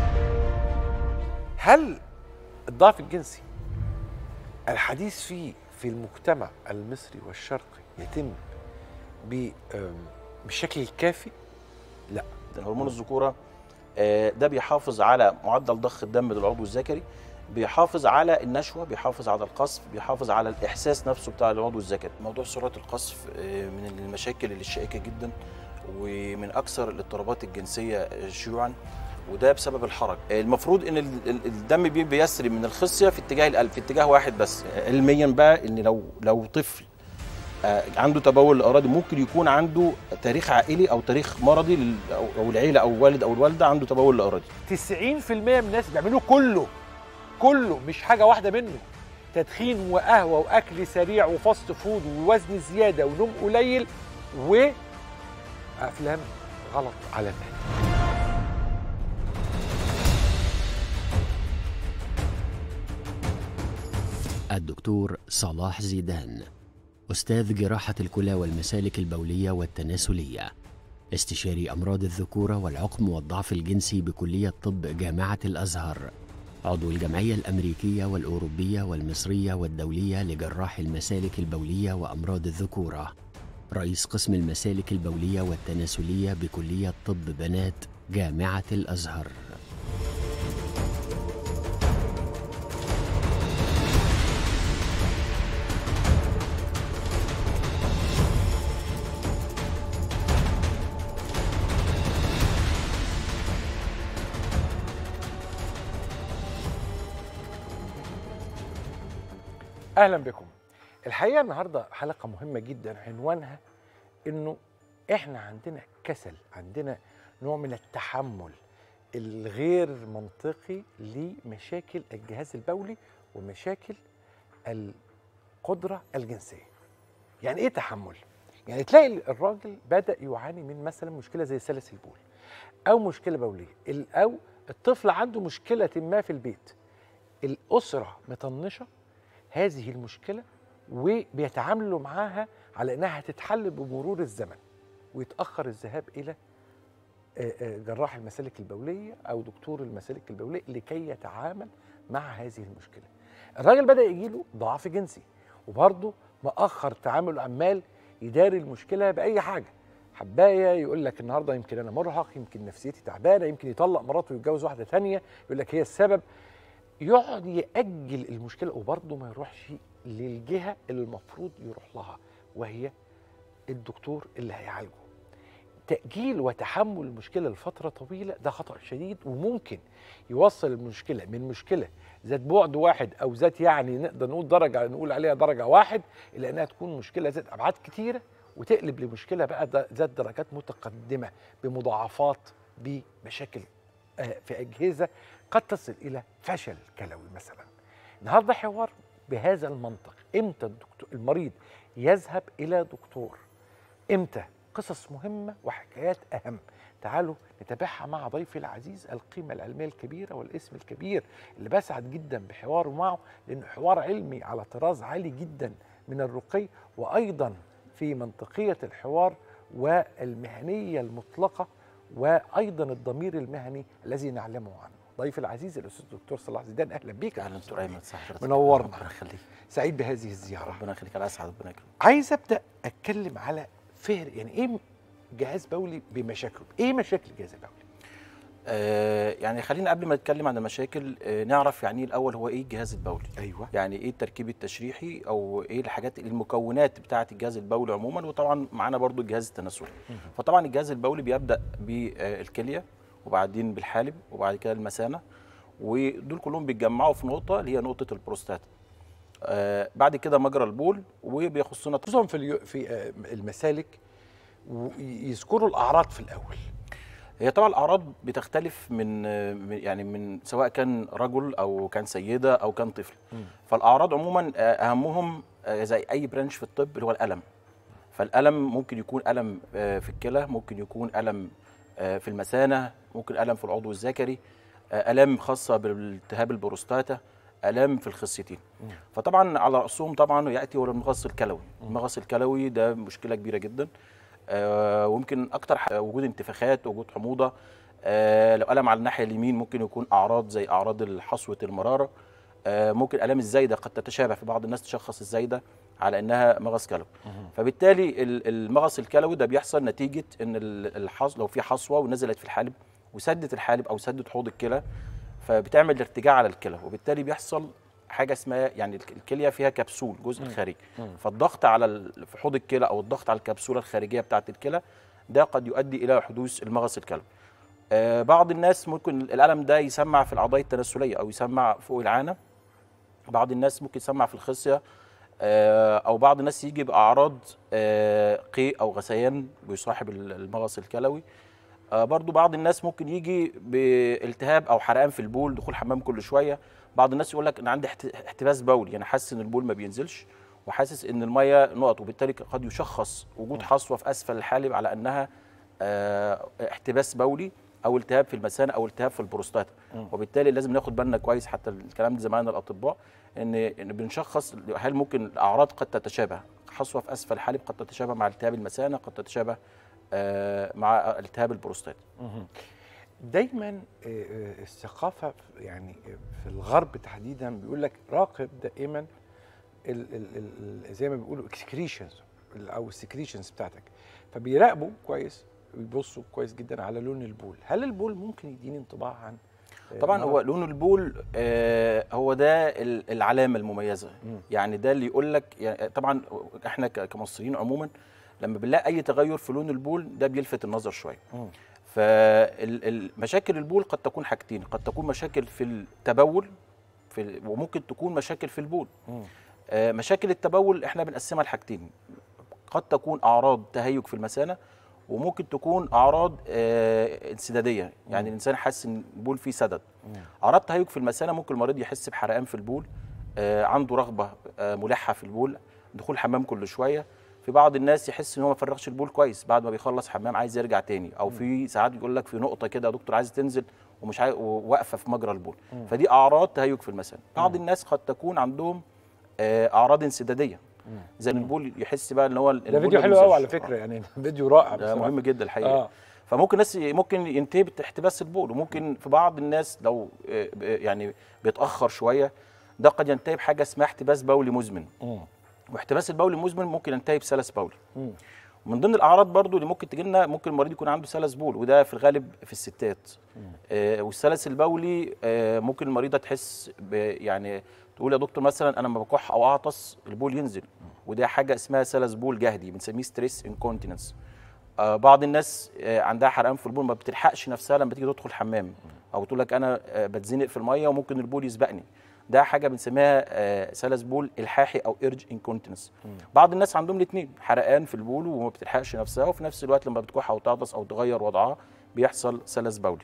هل الضعف الجنسي الحديث فيه في المجتمع المصري والشرقي يتم ب- آم، بالشكل الكافي ده هرمون الذكوره آه، ده بيحافظ على معدل ضخ الدم للعضو الذكري بيحافظ على النشوه بيحافظ على القصف بيحافظ على الاحساس نفسه بتاع العضو الذكري موضوع سرعه القصف آه، من المشاكل اللي الشائكه جدا ومن اكثر الاضطرابات الجنسيه آه، شيوعا وده بسبب الحرج آه، المفروض ان ال- ال- الدم بي- بيسري من الخصيه في اتجاه القلب في اتجاه واحد بس آه، علميا بقى ان لو لو طفل آه، عنده تبول الاراضي ممكن يكون عنده تاريخ عائلي او تاريخ مرضي لل- او أو العيله او والد او الوالده عنده تبول الاراضي 90% من الناس بيعملوه كله كله مش حاجه واحده منه تدخين وقهوه واكل سريع وفاست فود ووزن زياده ونوم قليل وافلام غلط على النت الدكتور صلاح زيدان أستاذ جراحة الكلى والمسالك البولية والتناسلية استشاري أمراض الذكورة والعقم والضعف الجنسي بكلية طب جامعة الأزهر عضو الجمعية الأمريكية والأوروبية والمصرية والدولية لجراح المسالك البولية وأمراض الذكورة رئيس قسم المسالك البولية والتناسلية بكلية طب بنات جامعة الأزهر اهلا بكم الحقيقه النهارده حلقه مهمه جدا عنوانها انه احنا عندنا كسل عندنا نوع من التحمل الغير منطقي لمشاكل الجهاز البولي ومشاكل القدره الجنسيه يعني ايه تحمل يعني تلاقي الراجل بدا يعاني من مثلا مشكله زي سلس البول او مشكله بوليه ال- او الطفل عنده مشكله ما في البيت الاسره مطنشه هذه المشكله وبيتعاملوا معاها على انها هتتحل بمرور الزمن ويتاخر الذهاب الى آه، آه، جراح المسالك البوليه او دكتور المسالك البوليه لكي يتعامل مع هذه المشكله. الراجل بدا يجيله ضعف جنسي وبرضه مأخر تعامل عمال يداري المشكله باي حاجه. حبايه يقول لك النهارده يمكن انا مرهق يمكن نفسيتي تعبانه يمكن يطلق مراته ويتجوز واحده ثانيه يقول لك هي السبب يقعد يأجل المشكله وبرضه ما يروحش للجهه اللي المفروض يروح لها وهي الدكتور اللي هيعالجه. تأجيل وتحمل المشكلة لفترة طويلة ده خطأ شديد وممكن يوصل المشكلة من مشكلة ذات بعد واحد أو ذات يعني نقدر نقول درجة نقول عليها درجة واحد إلى أنها تكون مشكلة ذات أبعاد كتيرة وتقلب لمشكلة بقى ده- ذات درجات متقدمة بمضاعفات بمشاكل آه، في أجهزة قد تصل إلى فشل كلوي مثلا النهارده حوار بهذا المنطق امتى الدكتور المريض يذهب إلى دكتور امتى قصص مهمة وحكايات أهم تعالوا نتابعها مع ضيفي العزيز القيمة العلمية الكبيرة والاسم الكبير اللي بسعد جدا بحواره معه لأنه حوار علمي على طراز عالي جدا من الرقي وأيضا في منطقية الحوار والمهنية المطلقة وأيضا الضمير المهني الذي نعلمه عنه ضيفي العزيز الأستاذ الدكتور صلاح زيدان أهلا بيك اهلا دكتور ايمن صح حضرتك منورنا. ربنا يخليك سعيد بهذه الزيارة ربنا يخليك على اسعد ربنا يكرمك عايز ابدا اتكلم على فهر يعني ايه جهاز بولي بمشاكله ايه مشاكل الجهاز البولي آه يعني خلينا قبل ما نتكلم عن المشاكل آه نعرف يعني ايه الاول هو ايه الجهاز البولي ايوه يعني ايه التركيب التشريحي او ايه الحاجات المكونات بتاعه الجهاز البولي عموما وطبعا معانا برضو الجهاز التناسلي فطبعا الجهاز البولي بيبدا بالكليه وبعدين بالحالب وبعد كده المثانه ودول كلهم بيتجمعوا في نقطه اللي هي نقطه البروستاتا آه بعد كده مجرى البول وبيخصنا خصوصا في اليو... في آه، المسالك ويذكروا الاعراض في الاول هي طبعا الاعراض بتختلف من من- يعني من سواء كان رجل او كان سيده او كان طفل فالاعراض عموما آه، اهمهم آه، زي اي برانش في الطب اللي هو الالم فالالم ممكن يكون الم آه، في الكلى ممكن يكون الم آه، في المثانه ممكن الم في العضو الذكري آه، الام خاصه بالالتهاب البروستاتا الام في الخصيتين فطبعا على راسهم طبعا ياتي هو المغص الكلوي المغص الكلوي ده مشكله كبيره جدا آه، ويمكن اكتر ح- وجود انتفاخات وجود حموضه آه، لو الم على الناحيه اليمين ممكن يكون اعراض زي اعراض حصوه المراره آه، ممكن الام الزايده قد تتشابه في بعض الناس تشخص الزايده على انها مغص كلوي فبالتالي ال- المغص الكلوي ده بيحصل نتيجه ان ال- الحص لو في حصوه ونزلت في الحالب وسدت الحالب او سدت حوض الكلى فبتعمل ارتجاع على الكلى وبالتالي بيحصل حاجه اسمها يعني الك- الكليه فيها كبسول جزء خارجي فالضغط على ال- في حوض الكلى او الضغط على الكبسوله الخارجيه بتاعه الكلى ده قد يؤدي الى حدوث المغص الكلوي آه بعض الناس ممكن الالم ده يسمع في الاعضاء التناسليه او يسمع فوق العانه بعض الناس ممكن يسمع في الخصيه آه، او بعض الناس يجي باعراض آه، قيء او غثيان بيصاحب ال- المغص الكلوي آه، برضو بعض الناس ممكن يجي بالتهاب او حرقان في البول دخول حمام كل شويه بعض الناس يقول لك انا عندي احت- احتباس بولي يعني حاسس ان البول ما بينزلش وحاسس ان الميه نقط وبالتالي قد يشخص وجود حصوه في اسفل الحالب على انها آه، احتباس بولي او التهاب في المثانه او التهاب في البروستاتا وبالتالي لازم ناخد بالنا كويس حتى الكلام ده زمايلنا الاطباء ان ان بنشخص هل ممكن الاعراض قد تتشابه حصوه في اسفل الحالب قد تتشابه مع التهاب المثانه قد تتشابه آه، مع التهاب البروستات دايما آه، آه، الثقافه يعني في الغرب تحديدا بيقول لك راقب دائما ال ال ال زي ما بيقولوا اكسكريشنز او السكريشنز بتاعتك فبيراقبوا كويس بيبصوا كويس جدا على لون البول هل البول ممكن يديني انطباع عن آه، طبعا مرض؟ هو لون البول آه، هو ده ال- العلامه المميزه مم. يعني ده اللي يقول لك يعني طبعا احنا ك- كمصريين عموما لما بنلاقي اي تغير في لون البول ده بيلفت النظر شويه مم. فمشاكل البول قد تكون حاجتين قد تكون مشاكل في التبول في ال- وممكن تكون مشاكل في البول مم. آه، مشاكل التبول احنا بنقسمها لحاجتين قد تكون اعراض تهيج في المثانه وممكن تكون اعراض آه، انسداديه يعني الانسان حاسس ان البول فيه سدد اعراض تهيج في المثانه ممكن المريض يحس بحرقان في البول آه، عنده رغبه آه، ملحه في البول دخول حمام كل شويه في بعض الناس يحس ان هو ما فرغش البول كويس بعد ما بيخلص حمام عايز يرجع تاني او في ساعات يقول لك في نقطه كده يا دكتور عايز تنزل ومش عايز واقفه في مجرى البول فدي اعراض تهيج في المثانه بعض الناس قد تكون عندهم آه، اعراض انسداديه زي ان البول يحس بقى ان هو ده فيديو حلو قوي على فكره يعني فيديو رائع ده بصراحة. مهم جدا الحقيقه اه آه. فممكن ناس ممكن ينتهي باحتباس البول وممكن في بعض الناس لو آه، ب- يعني بيتاخر شويه ده قد ينتهي بحاجه اسمها احتباس بولي مزمن مم. واحتباس البول المزمن ممكن ينتهي بسلس بولي مم. ومن ضمن الاعراض برضو اللي ممكن تجي لنا ممكن المريض يكون عنده سلس بول وده في الغالب في الستات آه والسلس البولي آه ممكن المريضه تحس ب- يعني تقول يا دكتور مثلا انا لما بكح او اعطس البول ينزل وده حاجه اسمها سلس بول جهدي بنسميه ستريس انكونتيننس آه بعض الناس آه عندها حرقان في البول ما بتلحقش نفسها لما تيجي تدخل حمام او تقول لك انا آه بتزنق في الميه وممكن البول يسبقني ده حاجه بنسميها آه سلس بول الحاحي او ايرج انكونتيننس بعض الناس عندهم الاثنين حرقان في البول وما بتلحقش نفسها وفي نفس الوقت لما بتكح او تعطس او تغير وضعها بيحصل سلس بولي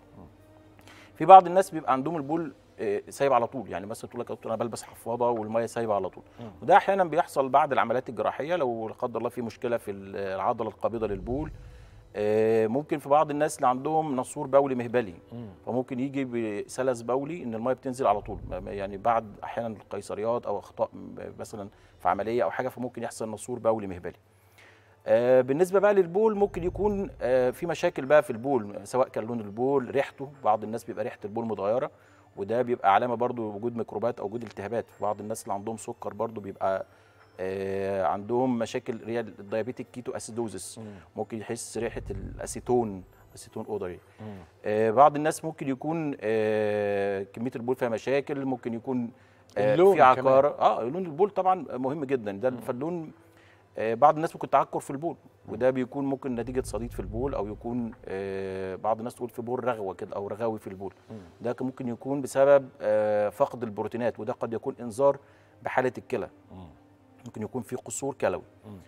في بعض الناس بيبقى عندهم البول آه، سايب على طول يعني مثلا تقول لك يا دكتور انا بلبس حفاضه والميه سايبه على طول وده احيانا بيحصل بعد العمليات الجراحيه لو لا قدر الله في مشكله في العضله القابضه للبول آه، ممكن في بعض الناس اللي عندهم نسور بولي مهبلي فممكن يجي بسلس بولي ان الميه بتنزل على طول ما- ما- يعني بعد احيانا القيصريات او اخطاء م- مثلا في عمليه او حاجه فممكن يحصل نسور بولي مهبلي آه، بالنسبه بقى للبول ممكن يكون آه، في مشاكل بقى في البول سواء كان لون البول ريحته بعض الناس بيبقى ريحه البول متغيره وده بيبقى علامه برضو وجود ميكروبات او وجود التهابات في بعض الناس اللي عندهم سكر برضو بيبقى آه، عندهم مشاكل اللي هي الدايابيتيك كيتو اسيدوزس ممكن يحس ريحه الاسيتون اسيتون اودري آه، بعض الناس ممكن يكون آه، كميه البول فيها مشاكل ممكن يكون آه، اللون في كمان. عقاره اه لون البول طبعا مهم جدا ده فاللون آه، بعض الناس ممكن تعكر في البول وده بيكون ممكن نتيجه صديد في البول او يكون آه، بعض الناس تقول في بول رغوه كده او رغاوي في البول ده كان ممكن يكون بسبب آه، فقد البروتينات وده قد يكون انذار بحاله الكلى ممكن يكون في قصور كلوي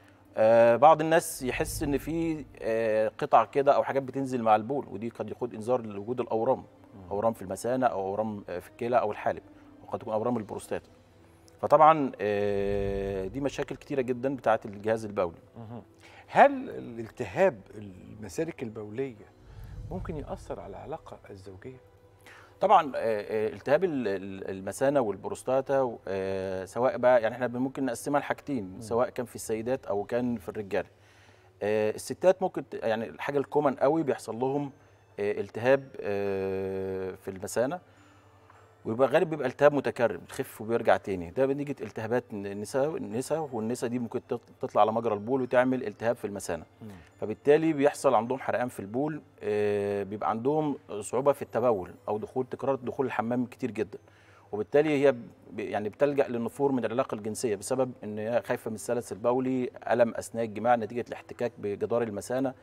آه بعض الناس يحس ان في آه قطع كده او حاجات بتنزل مع البول ودي قد يكون انذار لوجود الاورام اورام في المثانه او اورام آه، في الكلى او الحالب وقد تكون اورام البروستات فطبعا آه دي مشاكل كتيره جدا بتاعه الجهاز البولي هل الالتهاب المسالك البوليه ممكن ياثر على العلاقه الزوجيه طبعا آه، آه، التهاب ال- ال- المثانه والبروستاتا آه، سواء بقى يعني احنا ممكن نقسمها لحاجتين سواء كان في السيدات او كان في الرجاله آه، الستات ممكن ت- يعني الحاجه الكومن قوي بيحصل لهم آه، التهاب آه، في المثانه ويبقى غالب بيبقى التهاب متكرر بتخف وبيرجع تاني ده بنتيجه التهابات النساء النساء والنساء دي ممكن تط- تطلع على مجرى البول وتعمل التهاب في المثانه فبالتالي بيحصل عندهم حرقان في البول آه، بيبقى عندهم صعوبه في التبول او دخول تكرار دخول الحمام كتير جدا وبالتالي هي ب- يعني بتلجا للنفور من العلاقه الجنسيه بسبب ان هي خايفه من السلس البولي الم اثناء الجماع نتيجه الاحتكاك بجدار المثانه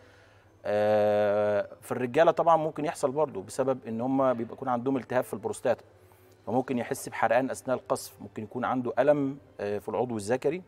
آه، في الرجاله طبعا ممكن يحصل برضه بسبب ان هم بيبقى يكون عندهم التهاب في البروستاتا فممكن يحس بحرقان اثناء القصف ممكن يكون عنده الم آه، في العضو الذكري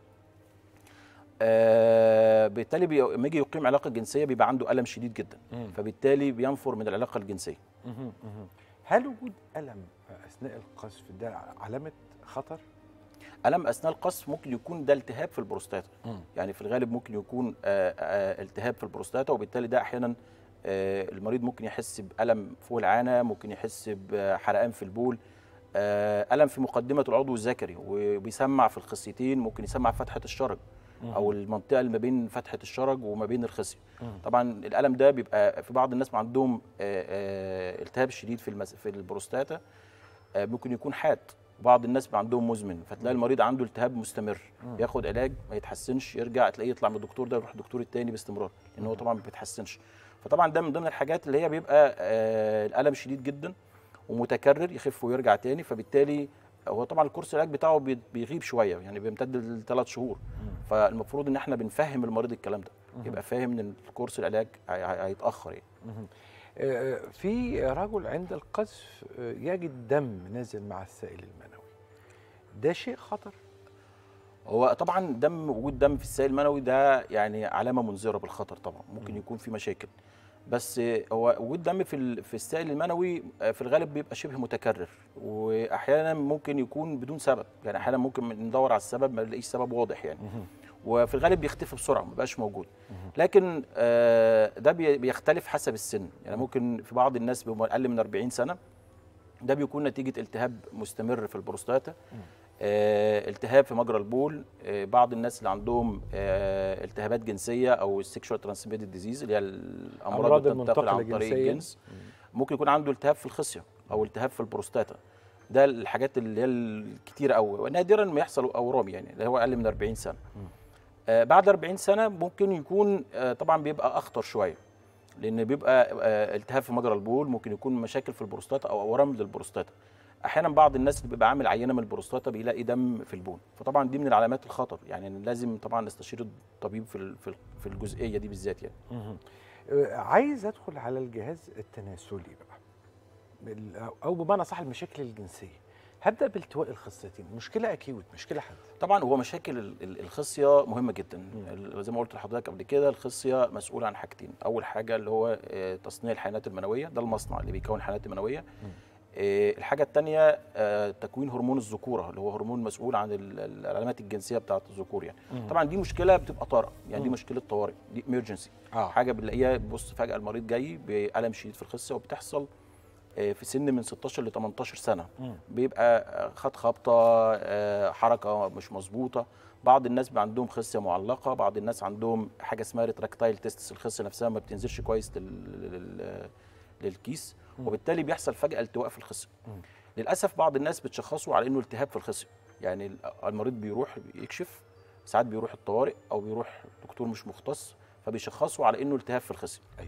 آه، بالتالي بي- لما يجي يقيم علاقه جنسيه بيبقى عنده الم شديد جدا فبالتالي بينفر من العلاقه الجنسيه هل وجود الم اثناء القذف ده علامه خطر الم اثناء القصف ممكن يكون ده التهاب في البروستاتا مم. يعني في الغالب ممكن يكون آه، آه، التهاب في البروستاتا وبالتالي ده احيانا آه، المريض ممكن يحس بالم فوق العانه ممكن يحس بحرقان في البول آه، الم في مقدمه العضو الذكري وبيسمع في الخصيتين ممكن يسمع في فتحه الشرج او المنطقه اللي ما بين فتحه الشرج وما بين الخصيه طبعا الالم ده بيبقى في بعض الناس عندهم آه، آه، التهاب شديد في المس... في البروستاتا آه، ممكن يكون حاد بعض الناس بيبقى عندهم مزمن فتلاقي المريض عنده التهاب مستمر ياخد علاج ما يتحسنش يرجع تلاقيه يطلع من الدكتور ده يروح الدكتور التاني باستمرار لان هو طبعا ما بيتحسنش فطبعا ده من ضمن الحاجات اللي هي بيبقى آه، الالم شديد جدا ومتكرر يخف ويرجع تاني فبالتالي هو طبعا الكورس العلاج بتاعه بي- بيغيب شويه يعني بيمتد لثلاث شهور فالمفروض ان احنا بنفهم المريض الكلام ده يبقى فاهم ان الكورس العلاج هي- هي- هيتاخر يعني آه، في رجل عند القذف آه، يجد دم نازل مع السائل المنوي ده شيء خطر هو طبعا دم وجود دم في السائل المنوي ده يعني علامه منذره بالخطر طبعا ممكن يكون في مشاكل بس هو وجود دم في ال- في السائل المنوي آه، في الغالب بيبقى شبه متكرر واحيانا ممكن يكون بدون سبب يعني احيانا ممكن ندور على السبب ما نلاقيش سبب واضح يعني وفي الغالب بيختفي بسرعه ما بيبقاش موجود لكن آه، ده بي- بيختلف حسب السن يعني ممكن في بعض الناس بيبقوا اقل من 40 سنه ده بيكون نتيجه التهاب مستمر في البروستاتا آه، التهاب في مجرى البول آه، بعض الناس اللي عندهم آه، التهابات جنسيه او السكشوال ترانسميتد ديزيز اللي هي الامراض أمراض اللي بتنتقل المنتقلة عن طريق جنسياً. الجنس ممكن يكون عنده التهاب في الخصيه او التهاب في البروستاتا ده الحاجات اللي هي الكتيره قوي ونادرا ما يحصل اورام يعني اللي هو اقل من 40 سنه آه بعد 40 سنه ممكن يكون آه طبعا بيبقى اخطر شويه لان بيبقى آه التهاب في مجرى البول ممكن يكون مشاكل في البروستاتا او اورام للبروستاتا احيانا بعض الناس اللي بيبقى عامل عينه من البروستاتا بيلاقي دم في البول فطبعا دي من العلامات الخطر يعني لازم طبعا نستشير الطبيب في ال- في ال- في الجزئيه دي بالذات يعني مهم. آه، عايز ادخل على الجهاز التناسلي بقى بال- او بمعنى صح المشاكل الجنسيه هبدا بالتواء الخصيتين مشكله اكيوت مشكله حد طبعا هو مشاكل ال- ال- الخصيه مهمه جدا ال- زي ما قلت لحضرتك قبل كده الخصيه مسؤوله عن حاجتين اول حاجه اللي هو آه، تصنيع الحيوانات المنويه ده المصنع اللي بيكون الحيوانات المنويه آه، الحاجه الثانيه تكوين هرمون الذكوره اللي هو هرمون مسؤول عن ال- ال- العلامات الجنسيه بتاعه الذكور يعني طبعا دي مشكله بتبقى طارئه يعني دي مشكله طوارئ دي ايمرجنسي آه. حاجه بنلاقيها بص فجاه المريض جاي بالم شديد في الخصيه وبتحصل آه، في سن من 16 ل 18 سنه بيبقى آه، خد خبطه آه، حركه مش مظبوطه بعض الناس بيبقى عندهم خصيه معلقه بعض الناس عندهم حاجه اسمها ريتراكتايل تيستس الخصيه نفسها ما بتنزلش كويس لل... لل... للكيس وبالتالي بيحصل فجاه التواء في الخصيه للاسف بعض الناس بتشخصه على انه التهاب في الخصيه يعني ال- المريض بيروح يكشف ساعات بيروح الطوارئ او بيروح دكتور مش مختص فبيشخصوا على انه التهاب في الخصيه ايوه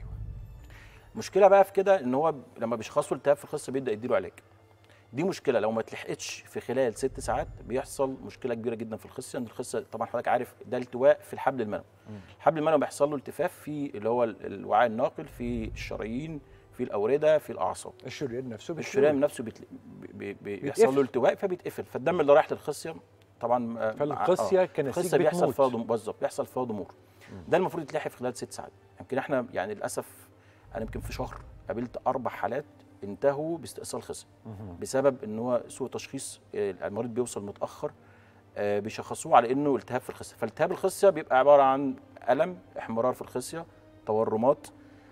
المشكله بقى في كده ان هو لما بيشخصوا التهاب في الخصيه بيبدا يديله علاج دي مشكله لو ما اتلحقتش في خلال ست ساعات بيحصل مشكله كبيره جدا في الخصيه ان الخصيه طبعا حضرتك عارف ده التواء في الحبل المنوي الحبل المنوي بيحصل له التفاف في اللي هو ال- الوعاء الناقل في الشرايين في الاورده في الاعصاب الشريان نفسه الشريان نفسه بيتل... بي... بي... بيحصل له التواء فبيتقفل فالدم اللي رايح للخصيه طبعا آه، فالخصيه آه، كنسيج الخصيه بيحصل بتموت. فيها ضم... بالظبط بيحصل فيها ضمور ده المفروض يتلحق في خلال ست ساعات يمكن احنا يعني للاسف انا يمكن في شهر قابلت اربع حالات انتهوا باستئصال خصيه بسبب ان هو سوء تشخيص آه، المريض بيوصل متاخر آه، بيشخصوه على انه التهاب في الخصيه فالتهاب الخصيه بيبقى عباره عن الم احمرار في الخصيه تورمات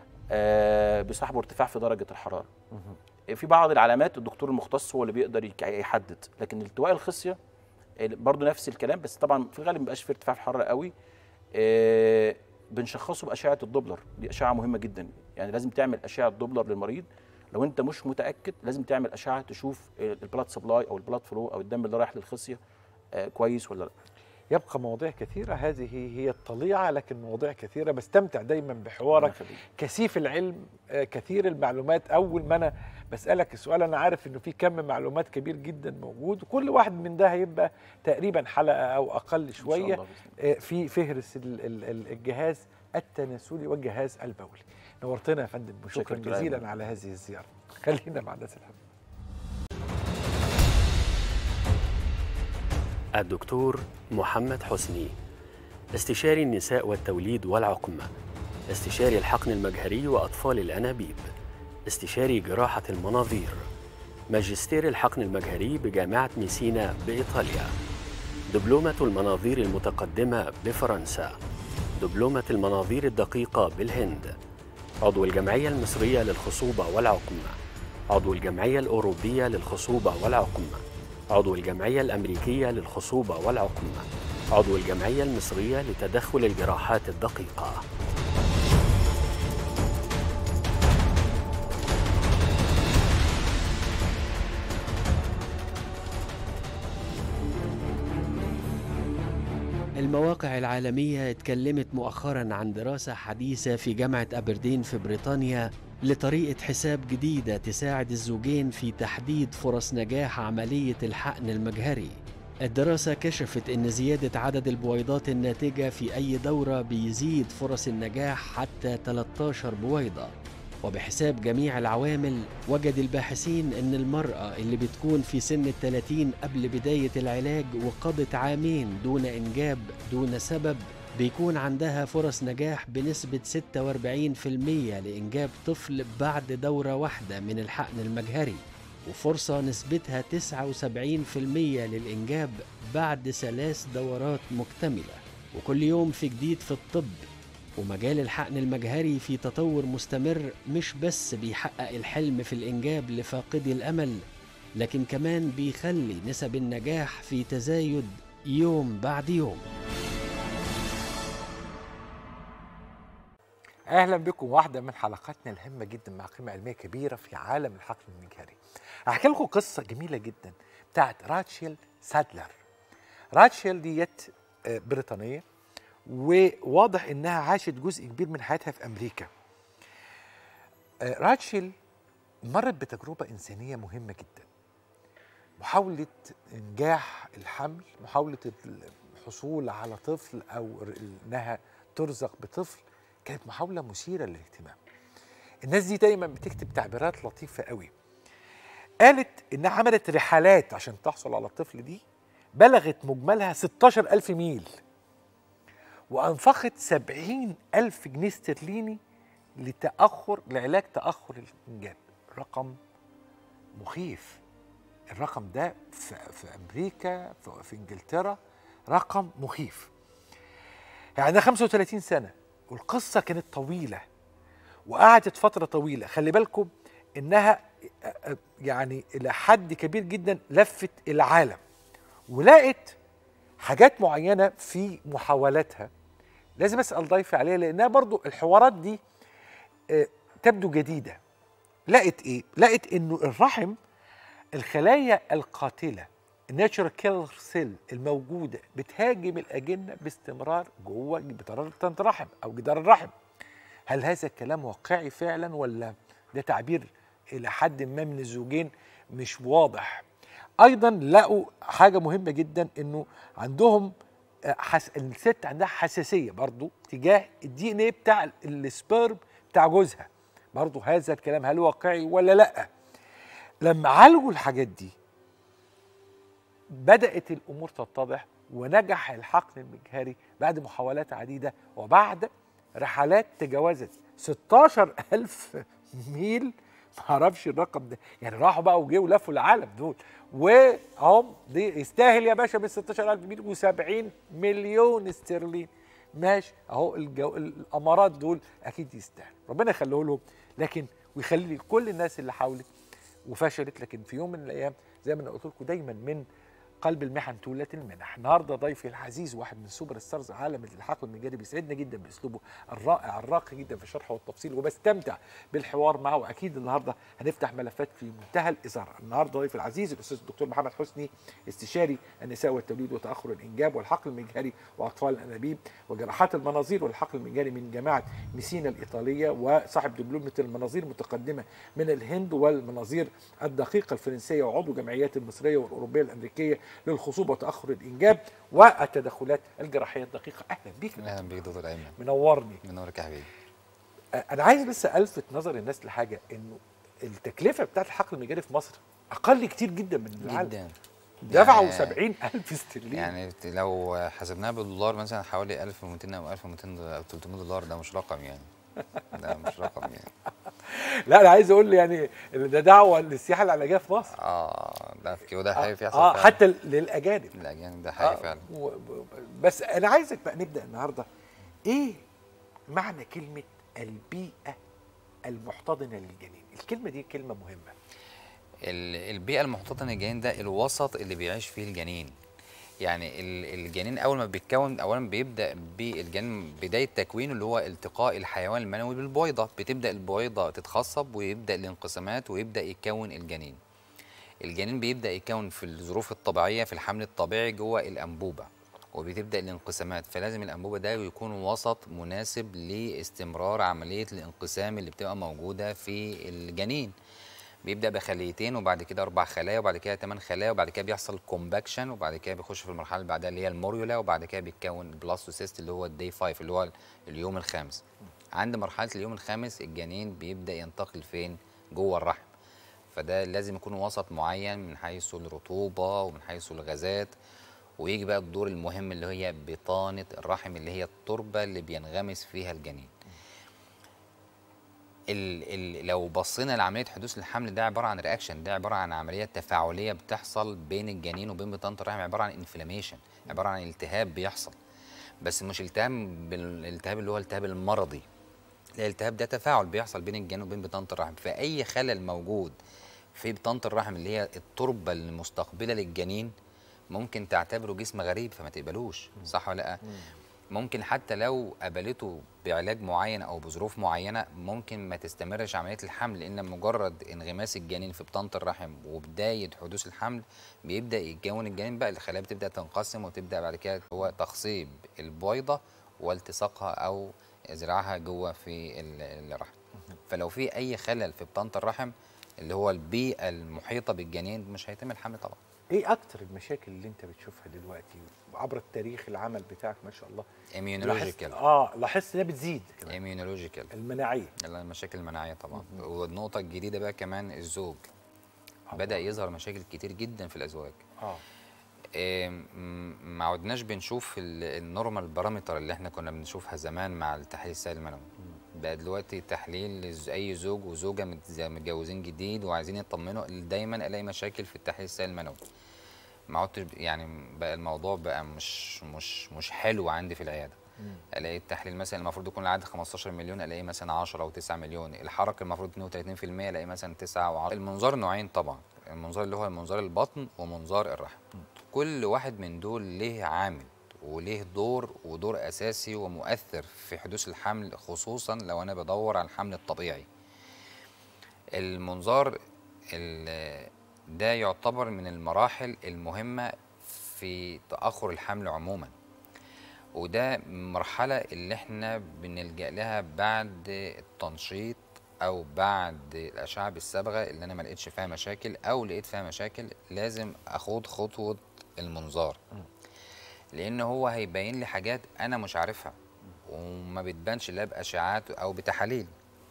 آه، بيصاحبه ارتفاع في درجه الحراره في بعض العلامات الدكتور المختص هو اللي بيقدر يك- يحدد لكن التواء الخصيه آه، برضو نفس الكلام بس طبعا في الغالب مبقاش في ارتفاع في الحراره قوي آه، بنشخصه باشعه الدوبلر دي اشعه مهمه جدا يعني لازم تعمل اشعه دوبلر للمريض لو انت مش متاكد لازم تعمل اشعه تشوف البلاد سبلاي او البلاد فلو او الدم اللي رايح للخصيه آه، كويس ولا لا يبقى مواضيع كثيرة هذه هي الطليعة لكن مواضيع كثيرة بستمتع دايما بحوارك الله يخليك. كثيف العلم آه، كثير المعلومات أول ما أنا بسألك السؤال أنا عارف إنه في كم معلومات كبير جدا موجود وكل واحد من ده هيبقى تقريبا حلقة أو أقل إن شاء شوية الله بإذن الله. آه، في فهرس ال- ال- ال- الجهاز التناسلي والجهاز البولي نورتنا يا فندم وشكرا شكراً دكتور جزيلا أيمن. على هذه الزيارة خلينا مع الناس الحب الدكتور محمد حسني استشاري النساء والتوليد والعقم استشاري الحقن المجهري وأطفال الأنابيب استشاري جراحة المناظير ماجستير الحقن المجهري بجامعة ميسينا بإيطاليا دبلومة المناظير المتقدمة بفرنسا دبلومة المناظير الدقيقة بالهند عضو الجمعية المصرية للخصوبة والعقم عضو الجمعية الأوروبية للخصوبة والعقم عضو الجمعية الأمريكية للخصوبة والعقم عضو الجمعية المصرية لتدخل الجراحات الدقيقة المواقع العالمية اتكلمت مؤخرا عن دراسة حديثة في جامعة أبردين في بريطانيا لطريقة حساب جديدة تساعد الزوجين في تحديد فرص نجاح عملية الحقن المجهري الدراسة كشفت أن زيادة عدد البويضات الناتجة في أي دورة بيزيد فرص النجاح حتى 13 بويضة وبحساب جميع العوامل وجد الباحثين أن المرأة اللي بتكون في سن الثلاثين قبل بداية العلاج وقضت عامين دون إنجاب دون سبب بيكون عندها فرص نجاح بنسبة 46% لإنجاب طفل بعد دورة واحدة من الحقن المجهري وفرصة نسبتها 79% للإنجاب بعد ثلاث دورات مكتملة وكل يوم في جديد في الطب ومجال الحقن المجهري في تطور مستمر مش بس بيحقق الحلم في الإنجاب لفاقدي الأمل لكن كمان بيخلي نسب النجاح في تزايد يوم بعد يوم اهلا بكم واحده من حلقاتنا الهامه جدا مع قيمه علميه كبيره في عالم الحقل المجهري هحكي لكم قصه جميله جدا بتاعت راتشيل سادلر راتشيل ديت آه، بريطانيه وواضح انها عاشت جزء كبير من حياتها في امريكا آه، راتشيل مرت بتجربه انسانيه مهمه جدا محاوله انجاح الحمل محاوله الحصول على طفل او انها ترزق بطفل كانت محاوله مثيره للاهتمام الناس دي دايما بتكتب تعبيرات لطيفه قوي قالت انها عملت رحلات عشان تحصل على الطفل دي بلغت مجملها 16000 ميل وانفقت 70 ألف جنيه استرليني لتأخر لعلاج تأخر الإنجاب رقم مخيف الرقم ده في, في أمريكا في, في إنجلترا رقم مخيف يعني ده 35 سنة والقصة كانت طويلة وقعدت فترة طويلة خلي بالكم إنها يعني إلى حد كبير جدا لفت العالم ولقت حاجات معينة في محاولاتها لازم أسأل ضيفي عليها لأنها برضو الحوارات دي آه، تبدو جديدة لقت إيه؟ لقت إنه الرحم الخلايا القاتلة الناتشورال كيلر سيل الموجودة بتهاجم الأجنة باستمرار جوه بطريقة الرحم أو جدار الرحم هل هذا الكلام واقعي فعلا ولا ده تعبير إلى حد ما من الزوجين مش واضح ايضا لقوا حاجه مهمه جدا انه عندهم آه، حس... الست عندها حساسيه برضو تجاه الدي ان ايه بتاع السبيرم بتاع جوزها برضو هذا الكلام هل واقعي ولا لا لما عالجوا الحاجات دي بدات الامور تتضح ونجح الحقن المجهري بعد محاولات عديده وبعد رحلات تجاوزت 16000 ميل معرفش الرقم ده يعني راحوا بقى وجيوا لفوا العالم دول وهم دي يستاهل يا باشا بال 16000 ميل و70 مليون استرليني ماشي اهو الجو الامارات دول اكيد يستاهل ربنا يخليه لهم لكن ويخلي كل الناس اللي حاولت وفشلت لكن في يوم من الايام زي ما انا قلت لكم دايما من قلب المحن تولت المنح النهارده ضيفي العزيز واحد من سوبر ستارز عالم الحقل المجاري بيسعدنا جدا باسلوبه الرائع الراقي جدا في الشرح والتفصيل وبستمتع بالحوار معه واكيد النهارده هنفتح ملفات في منتهى الاثاره النهارده ضيفي العزيز الاستاذ الدكتور محمد حسني استشاري النساء والتوليد وتاخر الانجاب والحقل المجهري واطفال الانابيب وجراحات المناظير والحقل المجهري من جامعه ميسينا الايطاليه وصاحب دبلومه المناظير متقدمه من الهند والمناظير الدقيقه الفرنسيه وعضو جمعيات المصريه والاوروبيه الامريكيه للخصوبه وتاخر الانجاب والتدخلات الجراحيه الدقيقه اهلا بيك اهلا بيك دكتور ايمن منورني منورك يا حبيبي انا عايز بس الفت نظر الناس لحاجه انه التكلفه بتاعت الحقل المجاري في مصر اقل كتير جدا من العالم جدا دفعوا يعني- 70000 استرليني يعني لو حسبناها بالدولار مثلا حوالي 1200 او 1200 او 300 دولار ده مش رقم يعني ده مش رقم يعني لا انا عايز اقول يعني إن ده دعوه للسياحه العلاجيه في مصر اه ده في وده حقيقي بيحصل اه فعلاً. حتى للاجانب الاجانب ده حقيقي فعلا و- ب- بس انا عايزك بقى نبدا النهارده ايه معنى كلمه البيئه المحتضنه للجنين الكلمه دي كلمه مهمه ال- البيئه المحتضنه للجنين ده الوسط اللي بيعيش فيه الجنين يعني ال- الجنين اول ما بيتكون اولا بيبدا بالجنين بدايه تكوينه اللي هو التقاء الحيوان المنوي بالبويضه بتبدا البويضه تتخصب ويبدا الانقسامات ويبدا يتكون الجنين الجنين بيبدا يتكون في الظروف الطبيعيه في الحمل الطبيعي جوه الانبوبه وبتبدا الانقسامات فلازم الانبوبه ده يكون وسط مناسب لاستمرار عمليه الانقسام اللي بتبقى موجوده في الجنين بيبدا بخليتين وبعد كده اربع خلايا وبعد كده ثمان خلايا وبعد كده بيحصل كومباكشن وبعد كده بيخش في المرحله اللي بعدها اللي هي الموريولا وبعد كده بيتكون البلاستوسيست اللي هو الدي 5 اللي هو اليوم الخامس عند مرحله اليوم الخامس الجنين بيبدا ينتقل فين جوه الرحم فده لازم يكون وسط معين من حيث الرطوبه ومن حيث الغازات ويجي بقى الدور المهم اللي هي بطانه الرحم اللي هي التربه اللي بينغمس فيها الجنين ال ال لو بصينا لعمليه حدوث الحمل ده عباره عن رياكشن ده عباره عن عمليه تفاعليه بتحصل بين الجنين وبين بطانه الرحم عباره عن انفلاميشن عباره عن التهاب بيحصل بس مش التهاب بالالتهاب اللي هو الالتهاب المرضي لا الالتهاب ده تفاعل بيحصل بين الجنين وبين بطانه الرحم فاي خلل موجود في بطانه الرحم اللي هي التربه المستقبله للجنين ممكن تعتبره جسم غريب فما تقبلوش صح ولا لا ممكن حتى لو قبلته بعلاج معين او بظروف معينه ممكن ما تستمرش عمليه الحمل لان مجرد انغماس الجنين في بطانه الرحم وبدايه حدوث الحمل بيبدا يتكون الجنين بقى الخلايا بتبدا تنقسم وتبدا بعد كده هو تخصيب البويضه والتصاقها او زراعها جوه في ال- الرحم فلو في اي خلل في بطانه الرحم اللي هو البيئه المحيطه بالجنين مش هيتم الحمل طبعا ايه اكتر المشاكل اللي انت بتشوفها دلوقتي عبر التاريخ العمل بتاعك ما شاء الله لاحظت اميونولوجيكال اه لاحظت انها بتزيد كمان اميونولوجيكال المناعيه المشاكل المناعيه طبعا والنقطه الجديده بقى كمان الزوج بدا يظهر مشاكل كتير جدا في الازواج اه إيه، م- ما عدناش بنشوف ال- النورمال بارامتر اللي احنا كنا بنشوفها زمان مع التحليل السائل المنوي بقى دلوقتي تحليل لز- اي زوج وزوجه متز- متجوزين جديد وعايزين يطمنوا دايما الاقي مشاكل في التحليل السائل المنوي ما عدتش ب- يعني بقى الموضوع بقى مش مش مش حلو عندي في العياده الاقي التحليل مثلا المفروض يكون العدد 15 مليون الاقيه مثلا 10 او 9 مليون الحركه المفروض 32% الاقي مثلا 9 و10 المنظار نوعين طبعا المنظار اللي هو منظار البطن ومنظار الرحم كل واحد من دول ليه عامل وليه دور ودور اساسي ومؤثر في حدوث الحمل خصوصا لو انا بدور على الحمل الطبيعي المنظار ال- ده يعتبر من المراحل المهمه في تاخر الحمل عموما وده المرحلة اللي احنا بنلجأ لها بعد التنشيط أو بعد الأشعة بالصبغة اللي أنا ما لقيتش فيها مشاكل أو لقيت فيها مشاكل لازم أخوض خطوة المنظار لأن هو هيبين لي حاجات أنا مش عارفها وما بتبانش لا بأشعات أو بتحاليل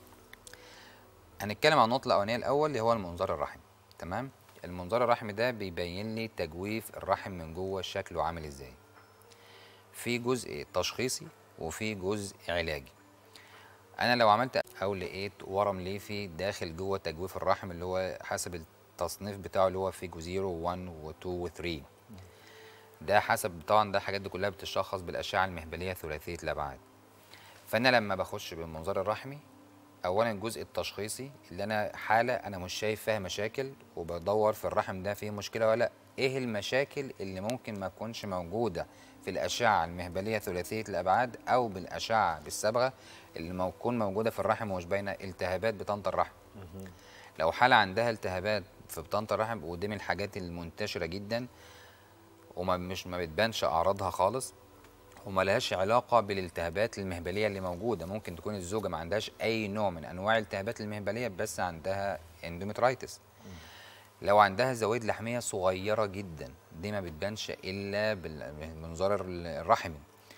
هنتكلم عن النقطة الأولانية الأول اللي هو المنظار الرحمي تمام المنظار الرحمي ده بيبين لي تجويف الرحم من جوه شكله عامل ازاي في جزء تشخيصي وفي جزء علاجي انا لو عملت او لقيت ورم ليفي داخل جوه تجويف الرحم اللي هو حسب التصنيف بتاعه اللي هو فيجو 0 و1 و2 و3 ده حسب طبعا ده حاجات دي كلها بتشخص بالاشعه المهبليه ثلاثيه الابعاد فانا لما بخش بالمنظار الرحمي اولا الجزء التشخيصي اللي انا حاله انا مش شايف فيها مشاكل وبدور في الرحم ده فيه مشكله ولا لا ايه المشاكل اللي ممكن ما تكونش موجوده في الاشعه المهبليه ثلاثيه الابعاد او بالاشعه بالصبغه اللي مو- تكون موجوده في الرحم ومش باينه التهابات بطانه الرحم لو حاله عندها التهابات في بطانه الرحم ودي من الحاجات المنتشره جدا وما مش ما بتبانش اعراضها خالص وما لهاش علاقه بالالتهابات المهبليه اللي موجوده ممكن تكون الزوجه ما عندهاش اي نوع من انواع الالتهابات المهبليه بس عندها اندومترايتس لو عندها زوايد لحميه صغيره جدا دي ما بتبانش الا بال- بالمنظار الرحمي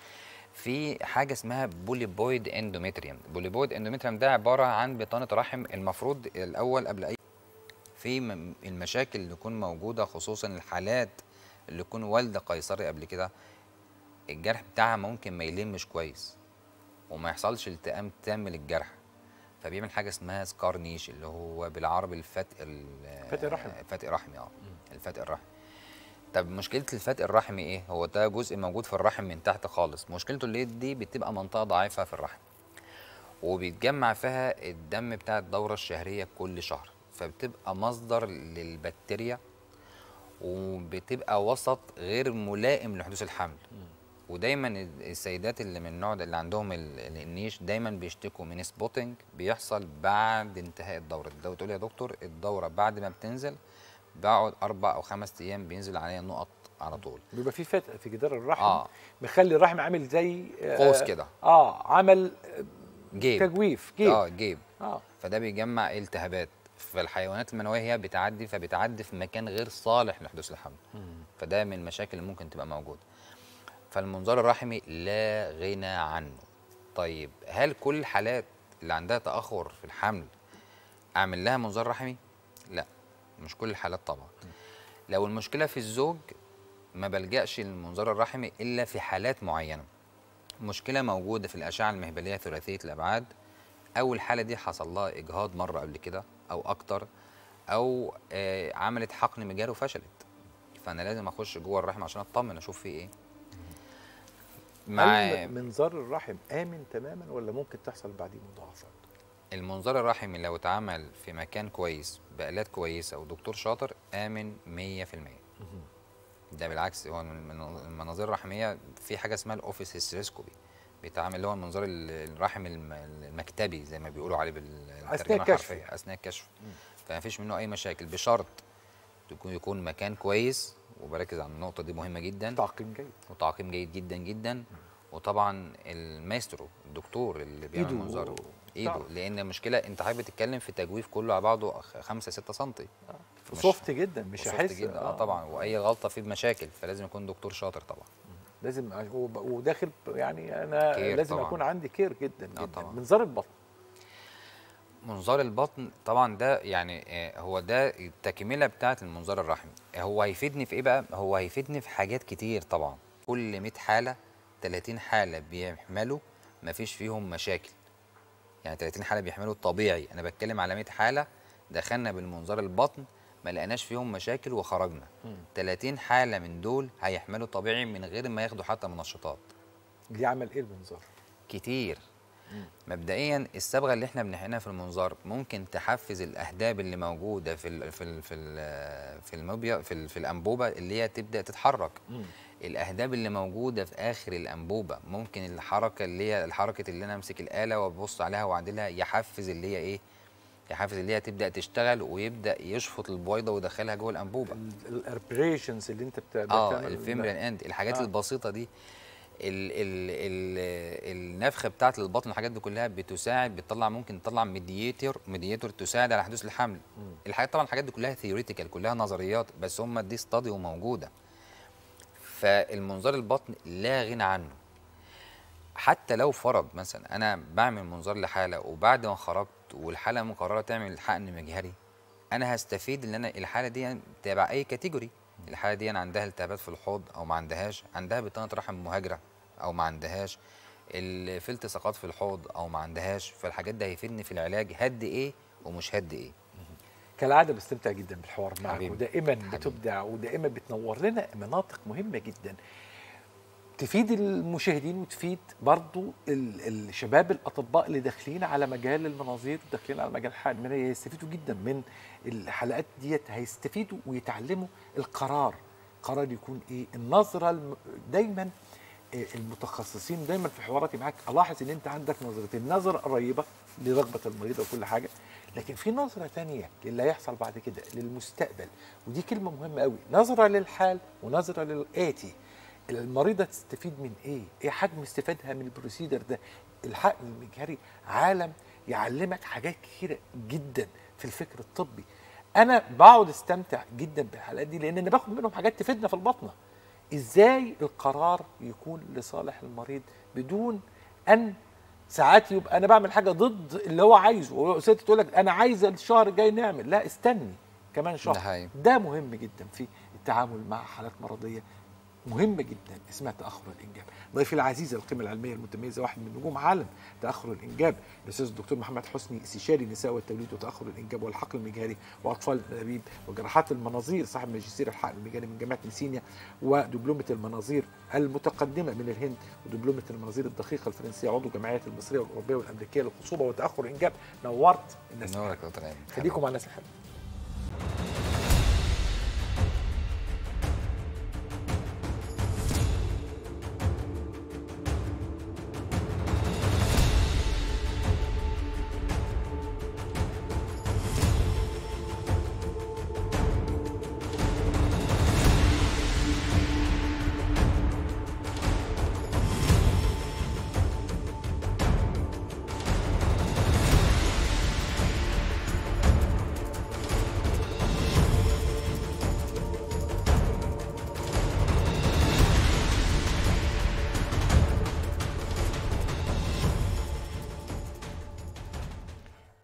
في حاجه اسمها بوليبويد اندوميتريوم بوليبويد اندوميتريوم ده عباره عن بطانه رحم المفروض الاول قبل اي في م- المشاكل اللي تكون موجوده خصوصا الحالات اللي تكون والده قيصري قبل كده الجرح بتاعها ممكن ما يلمش كويس وما يحصلش التئام تام للجرح فبيعمل حاجه اسمها سكار نيش اللي هو بالعربي الفتق ال- فتق رحم. فتق رحمي اه الفتق الرحمي طب مشكله الفتق الرحمي ايه هو ده جزء موجود في الرحم من تحت خالص مشكلته اللي دي بتبقى منطقه ضعيفه في الرحم وبيتجمع فيها الدم بتاع الدوره الشهريه كل شهر فبتبقى مصدر للبكتيريا وبتبقى وسط غير ملائم لحدوث الحمل ودايما السيدات اللي من النوع ده اللي عندهم ال- ال- النيش دايما بيشتكوا من سبوتنج بيحصل بعد انتهاء الدوره لو تقول يا دكتور الدوره بعد ما بتنزل بقعد اربع او خمس ايام بينزل عليا نقط على طول بيبقى في فتق في جدار الرحم آه. مخلي الرحم عامل زي آه، قوس كده. اه عمل جيب تجويف جيب اه جيب اه فده بيجمع التهابات فالحيوانات المنويه هي بتعدي فبتعدي في مكان غير صالح لحدوث الحمل فده من المشاكل اللي ممكن تبقى موجوده فالمنظار الرحمي لا غنى عنه طيب هل كل الحالات اللي عندها تاخر في الحمل اعمل لها منظار رحمي لا مش كل الحالات طبعا لو المشكله في الزوج ما بلجاش للمنظار الرحمي الا في حالات معينه مشكله موجوده في الاشعه المهبليه ثلاثيه الابعاد او الحاله دي حصل لها اجهاض مره قبل كده او اكتر او آه عملت حقن مجاري وفشلت فانا لازم اخش جوه الرحم عشان اطمن اشوف فيه ايه مع هل منظار الرحم امن تماما ولا ممكن تحصل بعديه مضاعفات المنظار الرحمي لو اتعمل في مكان كويس بآلات كويسة ودكتور شاطر آمن 100% ده بالعكس هو المن- المناظير الرحمية في حاجة اسمها الأوفيس هيستريسكوبي بيتعمل اللي هو المنظار ال- الرحم الم- المكتبي زي ما بيقولوا عليه بالترجمة الكشف الحرفية يعني. أثناء الكشف فما فيش منه أي مشاكل بشرط تكون يكون مكان كويس وبركز على النقطة دي مهمة جدا تعقيم جيد وتعقيم جيد جدا جدا وطبعا المايسترو الدكتور اللي بيعمل إيده- منظار ايده تعرف. لان المشكله انت حابب تتكلم في تجويف كله على بعضه 5 6 سم مش- سوفت جدا مش وسوفت هحس جدا اه طبعا واي غلطه فيه بمشاكل فلازم يكون دكتور شاطر طبعا لازم أ- وب- وداخل يعني انا كير لازم طبعاً. يكون عندي كير جدا آه جدا طبعاً. منظار البطن منظار البطن طبعا ده يعني آه، هو ده التكمله بتاعه المنظار الرحمي هو هيفيدني في ايه بقى هو هيفيدني في حاجات كتير طبعا كل 100 حاله 30 حاله بيحملوا ما فيش فيهم مشاكل يعني 30 حاله بيحملوا الطبيعي انا بتكلم على 100 حاله دخلنا بالمنظار البطن ما لقيناش فيهم مشاكل وخرجنا 30 حاله من دول هيحملوا طبيعي من غير ما ياخدوا حتى منشطات دي عمل ايه المنظار كتير مبدئيا الصبغه اللي احنا بنحقنها في المنظار ممكن تحفز الاهداب اللي موجوده في ال في ال في ال في الموبيا في, ال في الانبوبه اللي هي تبدا تتحرك الاهداب اللي موجوده في اخر الانبوبه ممكن الحركه اللي هي الحركه اللي انا امسك الاله وابص عليها واعدلها يحفز اللي هي ايه يحفز اللي هي تبدا تشتغل ويبدا يشفط البويضه ويدخلها جوه الانبوبه الاربريشنز اللي انت بت- اه بتعمل الفيمرال اند الحاجات آه. آه. البسيطه دي ال ال ال النفخه بتاعه البطن والحاجات دي كلها بتساعد بتطلع ممكن تطلع ميديتور ميديتور تساعد على حدوث الحمل الحاجات طبعا الحاجات دي كلها ثيوريتيكال كلها نظريات بس هم دي ستادي وموجوده فالمنظار البطن لا غنى عنه حتى لو فرض مثلا انا بعمل منظار لحاله وبعد ما خرجت والحاله مقرره تعمل حقن مجهري انا هستفيد ان انا الحاله دي تبع اي كاتيجوري الحاله دي أنا عندها التهابات في الحوض او ما عندهاش عندها بطانه رحم مهاجره او ما عندهاش الفلت سقط في الحوض او ما عندهاش فالحاجات دي هيفيدني في العلاج هد ايه ومش هد ايه كالعاده بستمتع جدا بالحوار معك حبيبي. ودائما بتبدع ودائما بتنور لنا مناطق مهمه جدا تفيد المشاهدين وتفيد برضو ال- الشباب الاطباء اللي داخلين على مجال المناظير وداخلين على مجال الحقن المنوي هيستفيدوا جدا من الحلقات ديت هيستفيدوا ويتعلموا القرار قرار يكون ايه النظره الم... دايما آه، المتخصصين دايما في حواراتي معاك الاحظ ان انت عندك نظرتين نظره قريبه لرغبه المريض وكل حاجه لكن في نظره تانية للي هيحصل بعد كده للمستقبل ودي كلمه مهمه قوي نظره للحال ونظره للاتي المريضه تستفيد من ايه ايه حجم استفادها من البروسيدر ده الحقن المجهري عالم يعلمك حاجات كتيره جدا في الفكر الطبي انا بقعد استمتع جدا بالحلقات دي لان انا باخد منهم حاجات تفيدنا في البطنه ازاي القرار يكون لصالح المريض بدون ان ساعات يبقى انا بعمل حاجه ضد اللي هو عايزه وست تقول لك انا عايزه الشهر الجاي نعمل لا استني كمان شهر ده حقيقي. ده مهم جدا في التعامل مع حالات مرضيه مهمه جدا اسمها تاخر الانجاب ضيفي العزيز القيمه العلميه المتميزه واحد من نجوم عالم تاخر الانجاب الاستاذ الدكتور محمد حسني استشاري النساء والتوليد وتاخر الانجاب والحقل المجهري واطفال الانابيب وجراحات المناظير صاحب ماجستير الحقل المجهري من جامعه نسينيا ودبلومه المناظير المتقدمه من الهند ودبلومه المناظير الدقيقه الفرنسيه عضو جمعيات المصريه والاوروبيه والامريكيه للخصوبه وتاخر الانجاب نورت الناس نورك الحلوة. يا دكتور أيمن. خليكم مع الناس الحلوه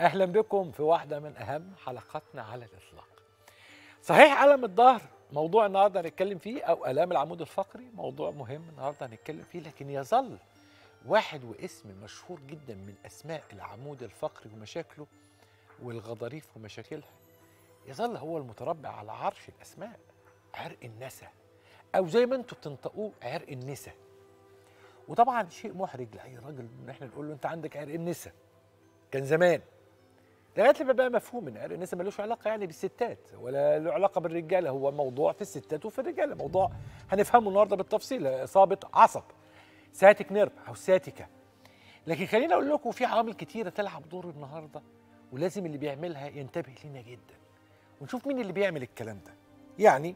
اهلا بكم في واحده من اهم حلقاتنا على الاطلاق صحيح الم الظهر موضوع النهارده هنتكلم فيه او الام العمود الفقري موضوع مهم النهارده هنتكلم فيه لكن يظل واحد واسم مشهور جدا من اسماء العمود الفقري ومشاكله والغضاريف ومشاكلها يظل هو المتربع على عرش الاسماء عرق النسا او زي ما انتم بتنطقوه عرق النسا وطبعا شيء محرج لاي راجل ان احنا نقول له انت عندك عرق النسا كان زمان لغايه لما بقى مفهوم ان عرق النسا ملوش علاقه يعني بالستات ولا له علاقه بالرجاله هو موضوع في الستات وفي الرجاله موضوع هنفهمه النهارده بالتفصيل اصابه عصب ساتيك نيرف او ساتيكا لكن خليني اقول لكم في عوامل كتيره تلعب دور النهارده ولازم اللي بيعملها ينتبه لينا جدا ونشوف مين اللي بيعمل الكلام ده يعني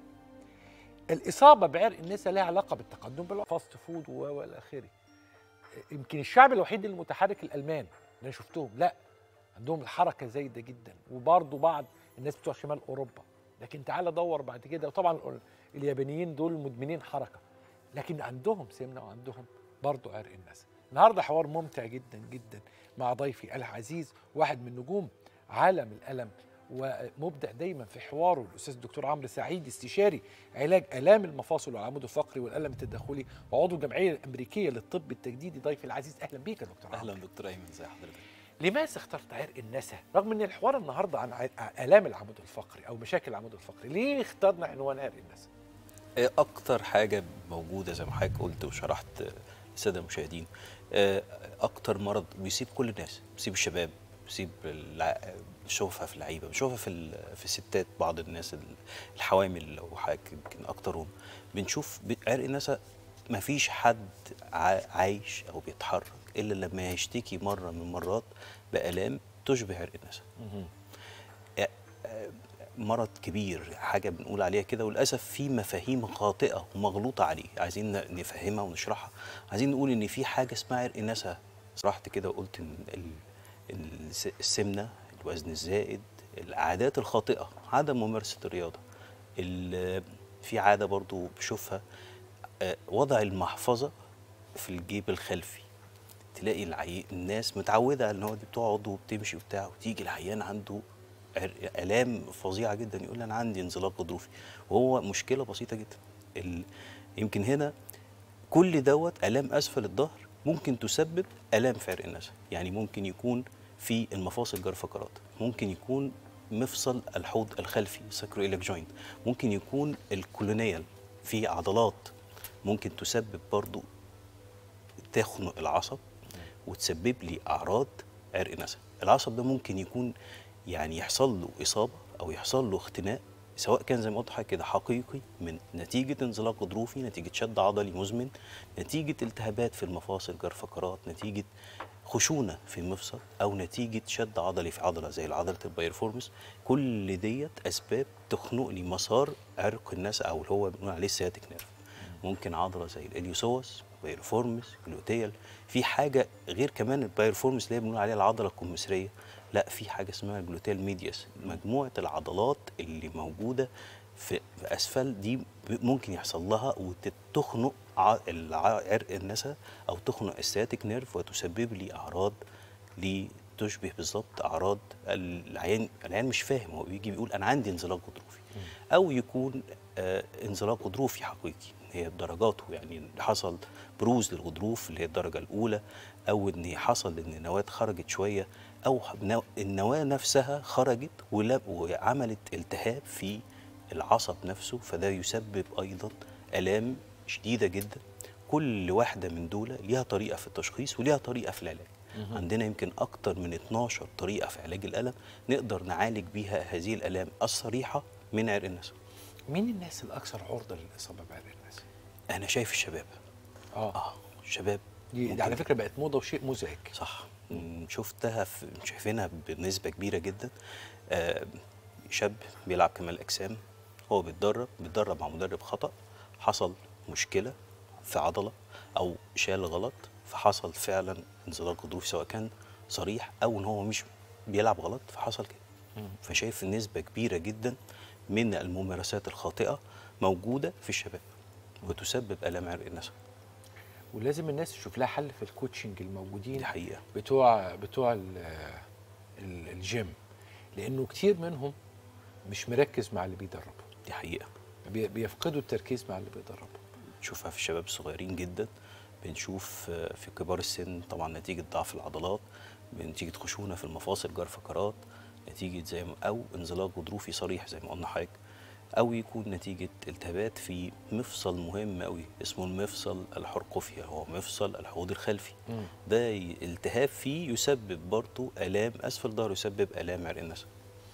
الاصابه بعرق النسا لها علاقه بالتقدم بالفاست فود والى اخره يمكن الشعب الوحيد المتحرك الالمان اللي انا شفتهم لا عندهم الحركه زايده جدا وبرضه بعض الناس بتوع شمال اوروبا لكن تعال دور بعد كده وطبعا اليابانيين دول مدمنين حركه لكن عندهم سمنه وعندهم برضه عرق النسا النهارده حوار ممتع جدا جدا مع ضيفي العزيز واحد من نجوم عالم الالم ومبدع دايما في حواره الاستاذ الدكتور عمرو سعيد استشاري علاج الام المفاصل والعمود الفقري والالم التداخلي وعضو الجمعيه الامريكيه للطب التجديدي ضيفي العزيز اهلا بيك يا دكتور اهلا عمرو دكتور ايمن ازي حضرتك لماذا اخترت عرق النسا رغم ان الحوار النهارده عن ع- الام العمود الفقري او مشاكل العمود الفقري ليه اخترنا عنوان عرق النسا إيه اكتر حاجه موجوده زي ما حضرتك قلت وشرحت آه، للساده المشاهدين آه، اكتر مرض بيصيب كل الناس بيصيب الشباب بيصيب الع- بنشوفها في اللعيبه بنشوفها في ال- في الستات بعض الناس ال- الحوامل لو حضرتك يمكن اكترهم بنشوف ب- عرق النسا ما فيش حد ع- عايش او بيتحرك الا لما يشتكي مره من المرات بالام تشبه عرق النسا آه، آه، مرض كبير حاجه بنقول عليها كده وللاسف في مفاهيم خاطئه ومغلوطه عليه عايزين ن- نفهمها ونشرحها عايزين نقول ان في حاجه اسمها عرق نسا شرحت كده وقلت ان ال- الس- السمنه الوزن الزائد العادات الخاطئه عدم ممارسه الرياضه ال- في عاده برضو بشوفها آه، وضع المحفظه في الجيب الخلفي تلاقي العي... الناس متعوده على ان هو دي بتقعد وبتمشي وبتاع وتيجي العيان عنده عرق- الام فظيعه جدا يقول انا عندي انزلاق غضروفي وهو مشكله بسيطه جدا ال... يمكن هنا كل دوت الام اسفل الظهر ممكن تسبب الام في عرق النسا يعني ممكن يكون في المفاصل جرى فقرات ممكن يكون مفصل الحوض الخلفي ساكرويلك جوينت ممكن يكون الكولونيال في عضلات ممكن تسبب برضو تخنق العصب وتسبب لي اعراض عرق نسا العصب ده ممكن يكون يعني يحصل له اصابه او يحصل له اختناق سواء كان زي ما قلت لحضرتك كده حقيقي من نتيجه انزلاق غضروفي نتيجه شد عضلي مزمن نتيجه التهابات في المفاصل جرى فقرات نتيجه خشونه في المفصل او نتيجه شد عضلي في عضله زي عضله البايرفورمس كل ديت اسباب تخنق لي مسار عرق النسا او اللي هو بنقول عليه السياتيك نيرف ممكن عضله زي الاليوسوس بايرفورمس جلوتيال في حاجه غير كمان البايرفورمس اللي هي بنقول عليها العضله الكمثريه لا في حاجه اسمها الجلوتيال ميدياس مجموعه العضلات اللي موجوده في في اسفل دي ب- ممكن يحصل لها وتخنق ع- الع- عرق النسا او تخنق السياتيك نيرف وتسبب لي اعراض لي تشبه بالظبط اعراض العيان العيان مش فاهم هو بيجي بيقول انا عندي انزلاق غضروفي او يكون آه انزلاق غضروفي حقيقي هي بدرجاته يعني اللي حصل بروز للغضروف اللي هي الدرجه الاولى او ان حصل ان النواه خرجت شويه او نو- النواه نفسها خرجت ولا- وعملت التهاب في العصب نفسه فده يسبب ايضا الام شديده جدا كل واحده من دول ليها طريقه في التشخيص وليها طريقه في العلاج عندنا يمكن اكتر من 12 طريقه في علاج الالم نقدر نعالج بيها هذه الالام الصريحه من عرق النسا مين الناس الاكثر عرضه للاصابه بعرق النسا انا شايف الشباب اه اه الشباب دي, ممكن- دي على فكره بقت موضه وشيء مزعج صح مم، شفتها في شايفينها بنسبه كبيره جدا آه شاب بيلعب كمال اجسام هو بيتدرب بيتدرب مع مدرب خطا حصل مشكله في عضله او شال غلط فحصل فعلا انزلاق غضروفي سواء كان صريح او ان هو مش بيلعب غلط فحصل كده فشايف نسبه كبيره جدا من الممارسات الخاطئه موجوده في الشباب وتسبب الام عرق النسا ولازم الناس تشوف لها حل في الكوتشنج الموجودين دي حقيقه بتوع بتوع ال- ال- الجيم لانه كتير منهم مش مركز مع اللي بيدربه دي حقيقه بي- بيفقدوا التركيز مع اللي بيدربه بنشوفها في الشباب الصغيرين جدا بنشوف آه، في كبار السن طبعا نتيجه ضعف العضلات نتيجه خشونه في المفاصل جار فقرات نتيجه زي ما او انزلاق غضروفي صريح زي ما قلنا حضرتك او يكون نتيجه التهابات في مفصل مهم قوي اسمه المفصل الحرقفي هو مفصل الحوض الخلفي ده ي- التهاب فيه يسبب برضه الام اسفل ظهره يسبب الام عرق النسا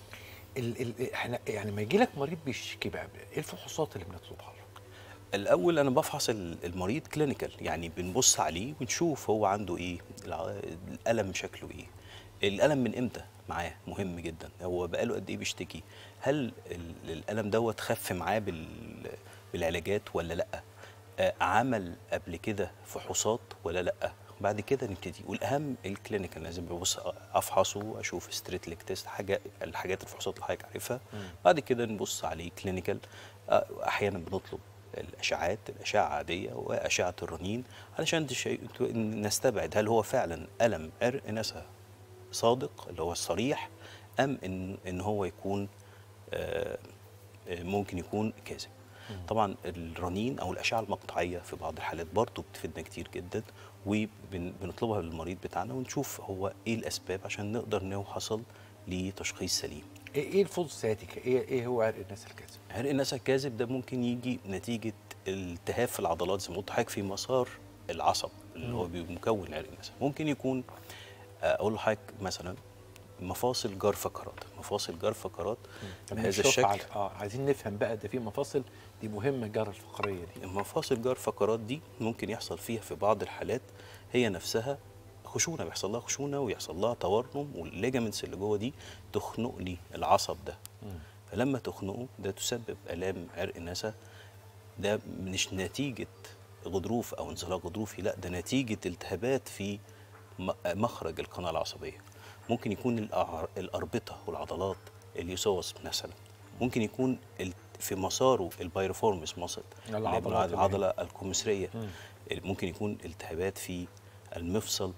ال ال احنا يعني ما يجي لك مريض بيشتكي بقى ايه الفحوصات اللي بنطلبها له؟ الاول انا بفحص ال- المريض كلينيكال يعني بنبص عليه ونشوف هو عنده ايه الع- الالم شكله ايه الالم من امتى معاه مهم جدا هو بقاله قد ايه بيشتكي هل ال- الالم دوت خف معاه بال- بالعلاجات ولا لا آه، عمل قبل كده فحوصات ولا لا بعد كده نبتدي والاهم الكلينيكال لازم ببص افحصه اشوف ستريت ليك تيست حاجه الحاجات الفحوصات اللي حضرتك عارفها بعد كده نبص عليه كلينيكال آه، احيانا بنطلب الاشعاعات الاشعه عاديه واشعه الرنين علشان تشي- نستبعد هل هو فعلا الم عرق نسا صادق اللي هو الصريح ام ان ان هو يكون آه، آه، ممكن يكون كاذب طبعا الرنين او الاشعه المقطعيه في بعض الحالات برضه بتفيدنا كتير جدا وبنطلبها للمريض بتاعنا ونشوف هو ايه الاسباب عشان نقدر نوصل لتشخيص سليم ايه ايه الفوز السياتيكا؟ ايه ايه هو عرق الناس الكاذب؟ عرق النسا الكاذب ده ممكن يجي نتيجه التهاب في العضلات زي ما قلت لحضرتك في مسار العصب اللي هو بيبقى مكون عرق النسا ممكن يكون آه، اقول لحضرتك مثلا مفاصل جار فقرات مفاصل جار فقرات طب بهذا نشوف الشكل على- اه عايزين نفهم بقى ده في مفاصل دي مهمه جار الفقريه دي مفاصل جار فقرات دي ممكن يحصل فيها في بعض الحالات هي نفسها خشونه بيحصل لها خشونه ويحصل لها تورم والليجامنتس اللي جوه دي تخنق لي العصب ده فلما تخنقه ده تسبب الام عرق نسا ده مش نتيجه غضروف او انزلاق غضروفي لا ده نتيجه التهابات في م- مخرج القناه العصبيه ممكن يكون الأع- الاربطه والعضلات اليوسوس مثلا ممكن يكون ال- في مساره البايرفورمس ماسل العضلات اللي هي. العضله الكومسريه ممكن يكون التهابات في المفصل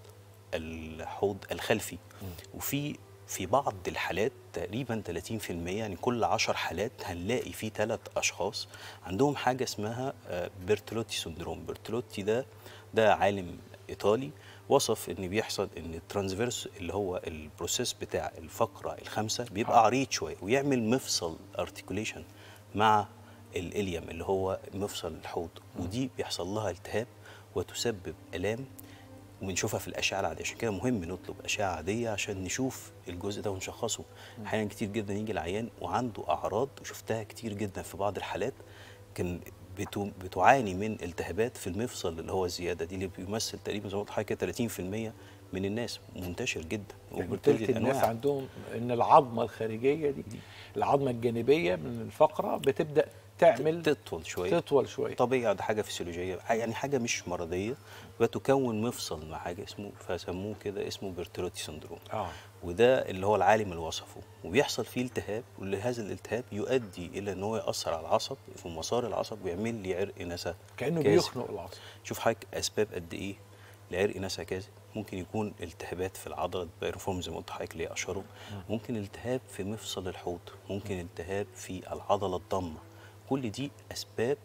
الحوض الخلفي وفي في بعض الحالات تقريبا 30% يعني كل 10 حالات هنلاقي في ثلاث اشخاص عندهم حاجه اسمها آه، بيرتولوتي سندروم بيرتولوتي ده ده عالم ايطالي وصف ان بيحصل ان الترانسفيرس اللي هو البروسيس بتاع الفقره الخامسه بيبقى عريض شويه ويعمل مفصل ارتكوليشن مع الاليم اللي هو مفصل الحوض ودي بيحصل لها التهاب وتسبب الام وبنشوفها في الاشعه العاديه عشان كده مهم نطلب اشعه عاديه عشان نشوف الجزء ده ونشخصه احيانا كتير جدا يجي العيان وعنده اعراض وشفتها كتير جدا في بعض الحالات كان بتو بتعاني من التهابات في المفصل اللي هو الزياده دي اللي بيمثل تقريبا زي ما قلت لحضرتك كده 30% من الناس منتشر جدا يعني وبتدي تلت الناس الأنواع. عندهم ان العظمه الخارجيه دي العظمه الجانبيه من الفقره بتبدا تعمل تطول شويه تطول شويه طبيعي ده حاجه فسيولوجيه يعني حاجه مش مرضيه وتكون مفصل مع حاجه اسمه فسموه كده اسمه بيرتولوتي سندروم اه وده اللي هو العالم اللي وصفه وبيحصل فيه التهاب وهذا الالتهاب يؤدي الى ان هو ياثر على العصب في مسار العصب ويعمل لي عرق نسا كانه كاذب. بيخنق العصب شوف حضرتك اسباب قد ايه لعرق نسا كاذب ممكن يكون التهابات في العضله بايروفورم زي ما قلت لحضرتك اللي هي اشهره ممكن التهاب في مفصل الحوض ممكن التهاب في العضله الضامه كل دي اسباب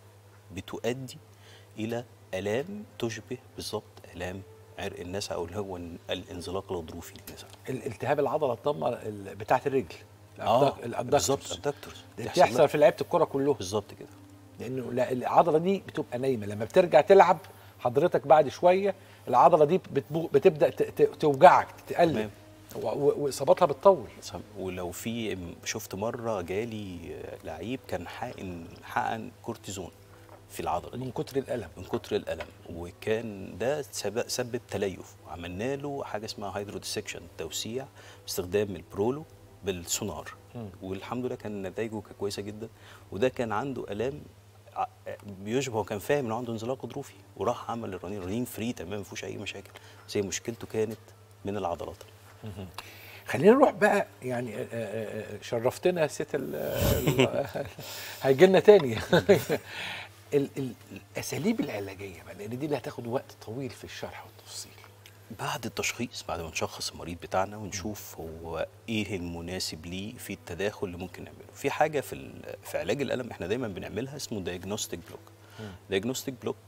بتؤدي الى الام تشبه بالظبط الام عرق النسا او اللي هو الانزلاق الغضروفي للنسا الالتهاب العضله الضمه ال- بتاعه الرجل اه الأبدك- الأبدكتورز. بالظبط الابدكتورز دي بيحصل لها- بتحصل في لعيبه الكوره كلهم بالظبط كده لانه لا العضله دي بتبقى نايمه لما بترجع تلعب حضرتك بعد شويه العضله دي بتبو بتبدا ت- ت- توجعك تقلب تمام. و- و- واصاباتها بتطول سم- ولو في شفت مره جالي لعيب كان حقن حقن كورتيزون في العضله دي من كتر الالم من كتر الالم وكان ده سبب, سبب تليف وعملنا له حاجه اسمها هيدرو ديسكشن توسيع باستخدام البرولو بالسونار والحمد لله كان نتائجه كانت كويسه جدا وده كان عنده الام ع- بيشبه وكان فاهم انه عنده انزلاق غضروفي وراح عمل الرنين الرنين فري تمام ما فيهوش اي مشاكل بس هي مشكلته كانت من العضلات خلينا نروح بقى يعني آه، آه، آه، شرفتنا يا ست ال- ال- هيجي لنا تاني ال- ال- الاساليب العلاجيه بقى لان دي اللي هتاخد وقت طويل في الشرح والتفصيل بعد التشخيص بعد ما نشخص المريض بتاعنا ونشوف هو ايه المناسب ليه في التداخل اللي ممكن نعمله في حاجه في ال- في علاج الالم احنا دايما بنعملها اسمه دايجنوستيك بلوك دايجنوستيك بلوك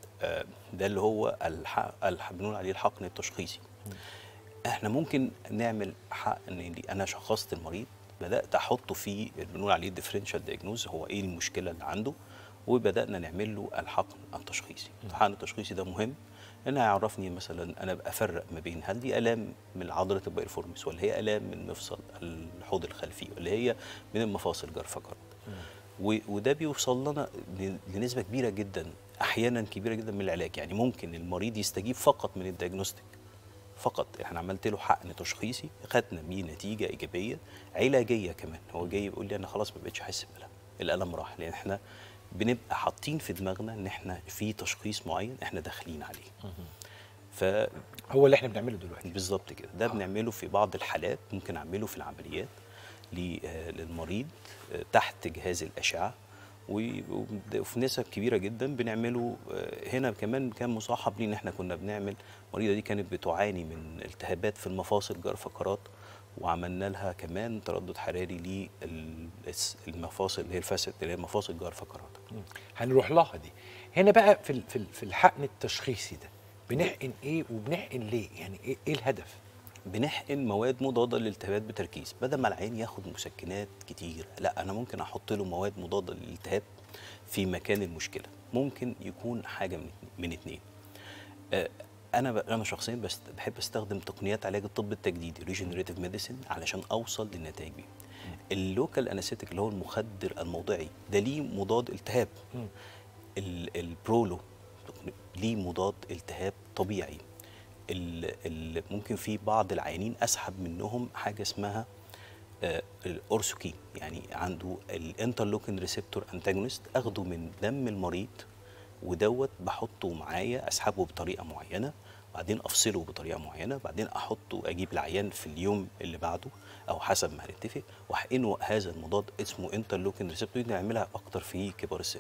ده اللي هو الح... الح... بنقول عليه الحقن التشخيصي احنا ممكن نعمل حقن اللي انا شخصت المريض بدات احطه في اللي بنقول عليه ديفرنشال دايجنوز هو ايه المشكله اللي عنده وبدانا نعمل له الحقن التشخيصي الحقن التشخيصي ده مهم انه يعرفني مثلا انا ابقى افرق ما بين هل دي الام من عضله البايرفورمس ولا هي الام من مفصل الحوض الخلفي ولا هي من المفاصل جرفه كارد و- وده بيوصل لنا ل- لنسبه كبيره جدا احيانا كبيره جدا من العلاج يعني ممكن المريض يستجيب فقط من الدياجنوستيك فقط احنا عملت له حقن تشخيصي خدنا بيه نتيجه ايجابيه علاجيه كمان هو جاي بيقول لي انا خلاص ما بقتش احس بالالم الالم راح لان احنا بنبقى حاطين في دماغنا ان احنا في تشخيص معين احنا داخلين عليه ف هو اللي احنا بنعمله دلوقتي بالظبط كده ده بنعمله في بعض الحالات ممكن اعمله في العمليات ل- آه، للمريض آه، تحت جهاز الاشعه و- وب- وفي نسب كبيره جدا بنعمله آه، هنا كمان كان مصاحب ليه ان احنا كنا بنعمل المريضه دي كانت بتعاني من التهابات في المفاصل جرى فقرات وعملنا لها كمان تردد حراري للمفاصل اللي هي الفاسد اللي هي مفاصل جرى فقرات هنروح لها دي هنا بقى في ال- في ال- في الحقن التشخيصي ده بنحقن ايه وبنحقن ليه يعني ايه, إيه الهدف بنحقن مواد مضاده للالتهابات بتركيز بدل ما العين ياخد مسكنات كتير لا انا ممكن احط له مواد مضاده للالتهاب في مكان المشكله ممكن يكون حاجه من من اتنين آه، انا ب... انا شخصيا بس بحب استخدم تقنيات علاج الطب التجديدي ريجنريتيف ميديسن علشان اوصل للنتائج دي اللوكال انستيك اللي هو المخدر الموضعي ده ليه مضاد التهاب ال- البرولو ليه مضاد التهاب طبيعي ال- ال- ممكن في بعض العيانين اسحب منهم حاجه اسمها آه، الاورسوكين يعني عنده الانترلوكين ريسبتور انتاجونست اخده من دم المريض ودوت بحطه معايا اسحبه بطريقه معينه بعدين افصله بطريقه معينه بعدين احطه اجيب العيان في اليوم اللي بعده او حسب ما هنتفق واحقنه هذا المضاد اسمه انترلوكين ريسبتور دي نعملها اكتر في كبار السن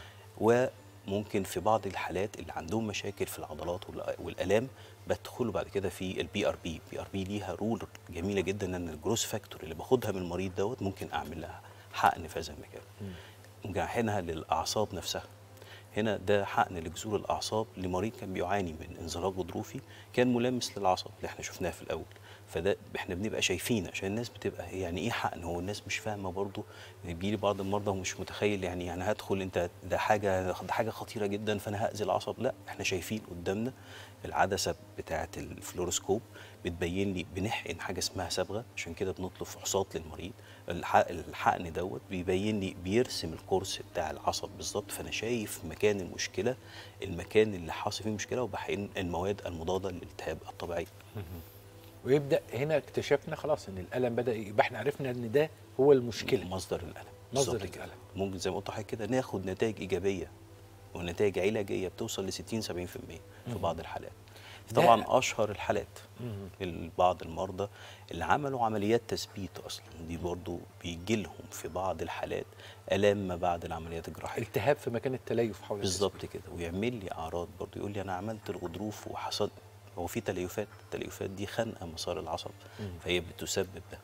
وممكن في بعض الحالات اللي عندهم مشاكل في العضلات والأ- والالام بدخلوا بعد كده في البي ار بي البي ار بي ليها رول جميله جدا ان الجروس فاكتور اللي باخدها من المريض دوت ممكن اعمل لها حقن في هذا المكان ممكن احقنها للاعصاب نفسها هنا ده حقن لجذور الاعصاب لمريض كان بيعاني من انزلاق غضروفي كان ملامس للعصب اللي احنا شفناه في الاول فده احنا بنبقى شايفين عشان الناس بتبقى يعني ايه حقن هو الناس مش فاهمه برضو بيجي لي بعض المرضى ومش متخيل يعني يعني هدخل انت ده حاجه ده حاجه خطيره جدا فانا هاذي العصب لا احنا شايفين قدامنا العدسه بتاعه الفلوروسكوب بتبين لي بنحقن حاجه اسمها صبغه عشان كده بنطلب فحوصات للمريض الح- الحقن دوت بيبين لي بيرسم الكورس بتاع العصب بالظبط فانا شايف مكان المشكله المكان اللي حاصل فيه مشكله وبحقن المواد المضاده للالتهاب الطبيعي ويبدا هنا اكتشفنا خلاص ان الالم بدا يبقى احنا عرفنا ان ده هو المشكله مصدر الالم مصدر بالظبط كده. الألم. ممكن زي ما قلت لحضرتك كده ناخد نتائج ايجابيه ونتائج علاجيه بتوصل ل 60 70% في بعض الحالات ده- طبعا اشهر الحالات بعض المرضى اللي عملوا عمليات تثبيت اصلا دي برضو بيجي لهم في بعض الحالات الام ما بعد العمليات الجراحيه التهاب في مكان التليف حول الجسم. بالظبط كده ويعمل لي اعراض برضو يقول لي انا عملت الغضروف وحصل هو في تليفات التليفات دي خانقه مسار العصب فهي بتسبب ده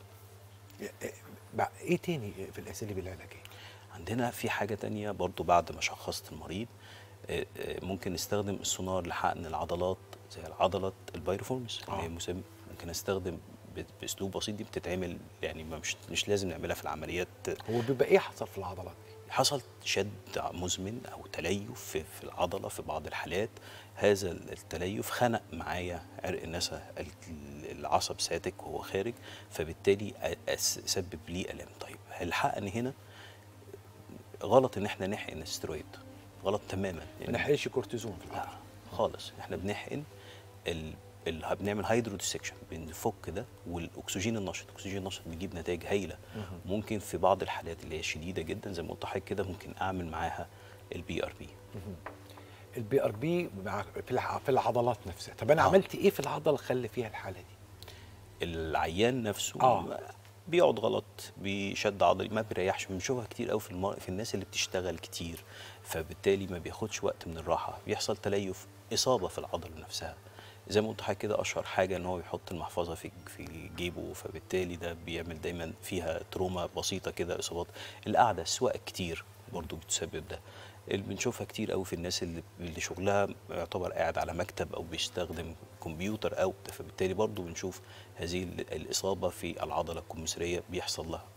بقى ايه تاني في الاساليب العلاجيه عندنا في حاجة تانية برضو بعد ما شخصت المريض آه، آه، ممكن نستخدم السونار لحقن العضلات زي العضلة البايرفورمس اللي هي آه. مسم ممكن استخدم ب- باسلوب بسيط دي بتتعمل يعني ما مش مش لازم نعملها في العمليات هو بيبقى ايه حصل في العضلات دي حصل شد مزمن او تليف في, في العضله في بعض الحالات هذا التليف خنق معايا عرق النسا ال- العصب ساتك وهو خارج فبالتالي أ- أس- سبب لي الام طيب الحقن هنا غلط ان احنا نحقن استرويد غلط تماما ما نحقنش كورتيزون في لا العضله خالص احنا بنحقن ال... ال... بنعمل هيدرو ديسكشن بنفك ده والاكسجين النشط الاكسجين النشط بيجيب نتائج هايله ممكن في بعض الحالات اللي هي شديده جدا زي ما قلت لحضرتك كده ممكن اعمل معاها البي ار بي البي ار بي في الع- في العضلات نفسها طب انا آه. عملت ايه في العضله خلي فيها الحاله دي العيان نفسه آه. بيقعد غلط بيشد عضلي ما بيريحش بنشوفها كتير قوي في المر... في الناس اللي بتشتغل كتير فبالتالي ما بياخدش وقت من الراحه بيحصل تليف اصابه في العضله نفسها زي ما قلت حضرتك كده اشهر حاجه ان هو يحط المحفظه في في جيبه فبالتالي ده بيعمل دايما فيها تروما بسيطه كده اصابات القعده السواقه كتير برضو بتسبب ده اللي بنشوفها كتير قوي في الناس اللي, اللي شغلها يعتبر قاعد على مكتب او بيستخدم كمبيوتر او فبالتالي برضو بنشوف هذه ال- الاصابه في العضله الكمثريه بيحصل لها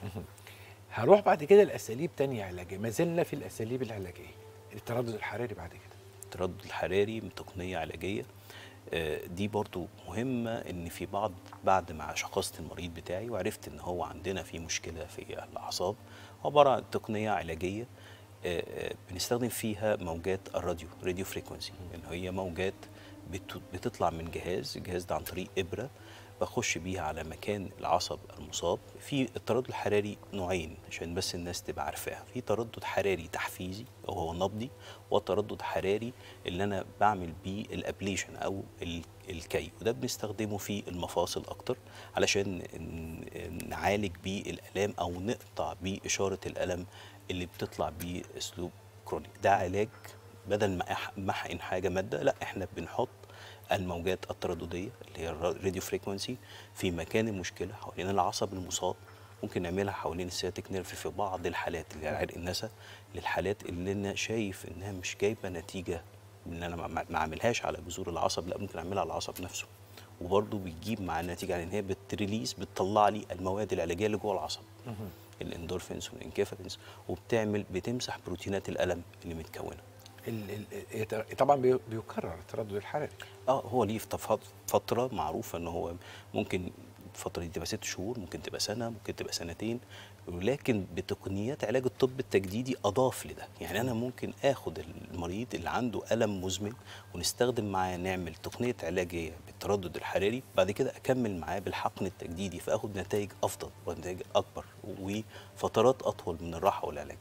هروح بعد كده لاساليب تانية علاجيه ما زلنا في الاساليب العلاجيه التردد الحراري بعد كده التردد الحراري من تقنيه علاجيه آه، دي برضو مهمة ان في بعض بعد ما شخصت المريض بتاعي وعرفت ان هو عندنا في مشكلة في الاعصاب عبارة عن تقنية علاجية آه، آه، بنستخدم فيها موجات الراديو راديو فريكونسي ان هي موجات بت- بتطلع من جهاز الجهاز ده عن طريق ابرة بخش بيها على مكان العصب المصاب في التردد الحراري نوعين عشان بس الناس تبقى عارفاها في تردد حراري تحفيزي وهو نبضي وتردد حراري اللي انا بعمل بيه الابليشن او ال- الكي وده بنستخدمه في المفاصل اكتر علشان ن- نعالج بيه الالام او نقطع بيه اشاره الالم اللي بتطلع بيه اسلوب كرونيك ده علاج بدل ما أح- ما احقن حاجه ماده لا احنا بنحط الموجات التردديه اللي هي الراديو فريكونسي في مكان المشكله حوالين العصب المصاب ممكن نعملها حوالين السياتيك نيرف في بعض الحالات اللي هي عرق النسا للحالات اللي انا شايف انها مش جايبه نتيجه ان انا ما- ما اعملهاش على جذور العصب لا ممكن اعملها على العصب نفسه وبرضه بيجيب مع النتيجه على ان هي بتريليز بتطلع لي المواد العلاجيه اللي جوه العصب الاندورفينز والانكيفالينز وبتعمل بتمسح بروتينات الالم اللي متكونه ال ال طبعا بي- بيكرر التردد الحراري اه هو ليه فت- فتره معروفه ان هو ممكن الفتره دي تبقى ست شهور ممكن تبقى سنه ممكن تبقى سنتين ولكن بتقنيات علاج الطب التجديدي اضاف لده يعني انا ممكن اخد المريض اللي عنده الم مزمن ونستخدم معاه نعمل تقنيه علاجيه بالتردد الحراري بعد كده اكمل معاه بالحقن التجديدي فاخد نتائج افضل ونتائج اكبر وفترات اطول من الراحه والعلاج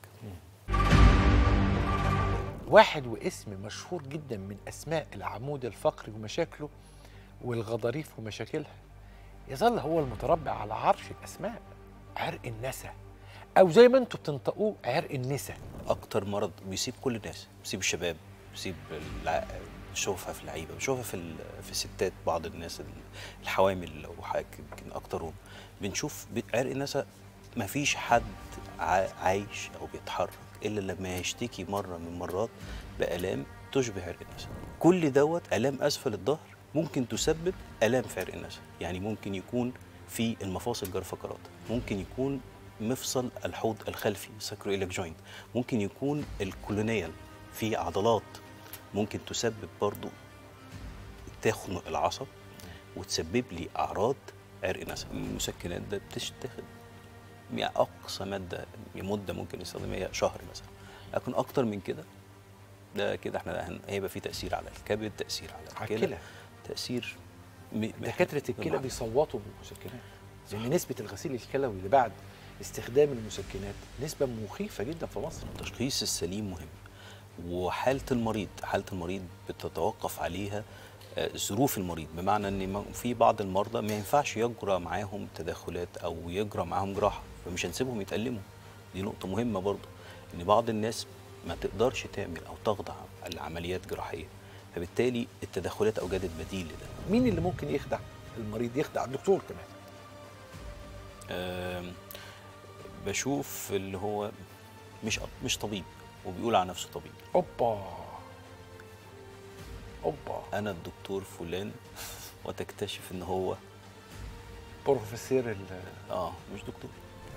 واحد واسم مشهور جدا من اسماء العمود الفقري ومشاكله والغضاريف ومشاكلها يظل هو المتربع على عرش الاسماء عرق النسا او زي ما انتم بتنطقوه عرق النسا اكتر مرض بيسيب كل الناس بيسيب الشباب بيسيب الع... بنشوفها في اللعيبه بنشوفها في ال... في الستات بعض الناس ال- الحوامل او حاجه يمكن اكترهم بنشوف ب- عرق النسا ما فيش حد ع... عايش او بيتحرك الا لما يشتكي مره من مرات بالام تشبه عرق النسا كل دوت الام اسفل الظهر ممكن تسبب الام في عرق النسا يعني ممكن يكون في المفاصل جرى فقرات ممكن يكون مفصل الحوض الخلفي ساكرويلك جوينت ممكن يكون الكولونيال في عضلات ممكن تسبب برضو تخنق العصب وتسبب لي اعراض عرق نسا المسكنات ده بتتاخد يعني اقصى ماده مده ممكن نستخدمها هي شهر مثلا لكن اكتر من كده ده كده احنا هن- هيبقى في تاثير على الكبد تاثير على على الكلى الكلى. تاثير م- دكاتره الكلى بالمعنى. بيصوتوا بالمسكنات لان نسبه الغسيل الكلوي اللي بعد استخدام المسكنات نسبه مخيفه جدا في مصر التشخيص السليم مهم وحاله المريض حاله المريض بتتوقف عليها آه، ظروف المريض بمعنى ان ما- في بعض المرضى ما ينفعش يجرى معاهم تدخلات او يجرى معاهم جراحه فمش هنسيبهم يتألموا دي نقطه مهمه برضو ان بعض الناس ما تقدرش تعمل او تخضع لعمليات جراحيه فبالتالي التدخلات اوجدت بديل لده مين اللي ممكن يخدع المريض يخدع الدكتور كمان آم، بشوف اللي هو مش مش طبيب وبيقول على نفسه طبيب اوبا اوبا انا الدكتور فلان وتكتشف ان هو بروفيسور ال- اه مش دكتور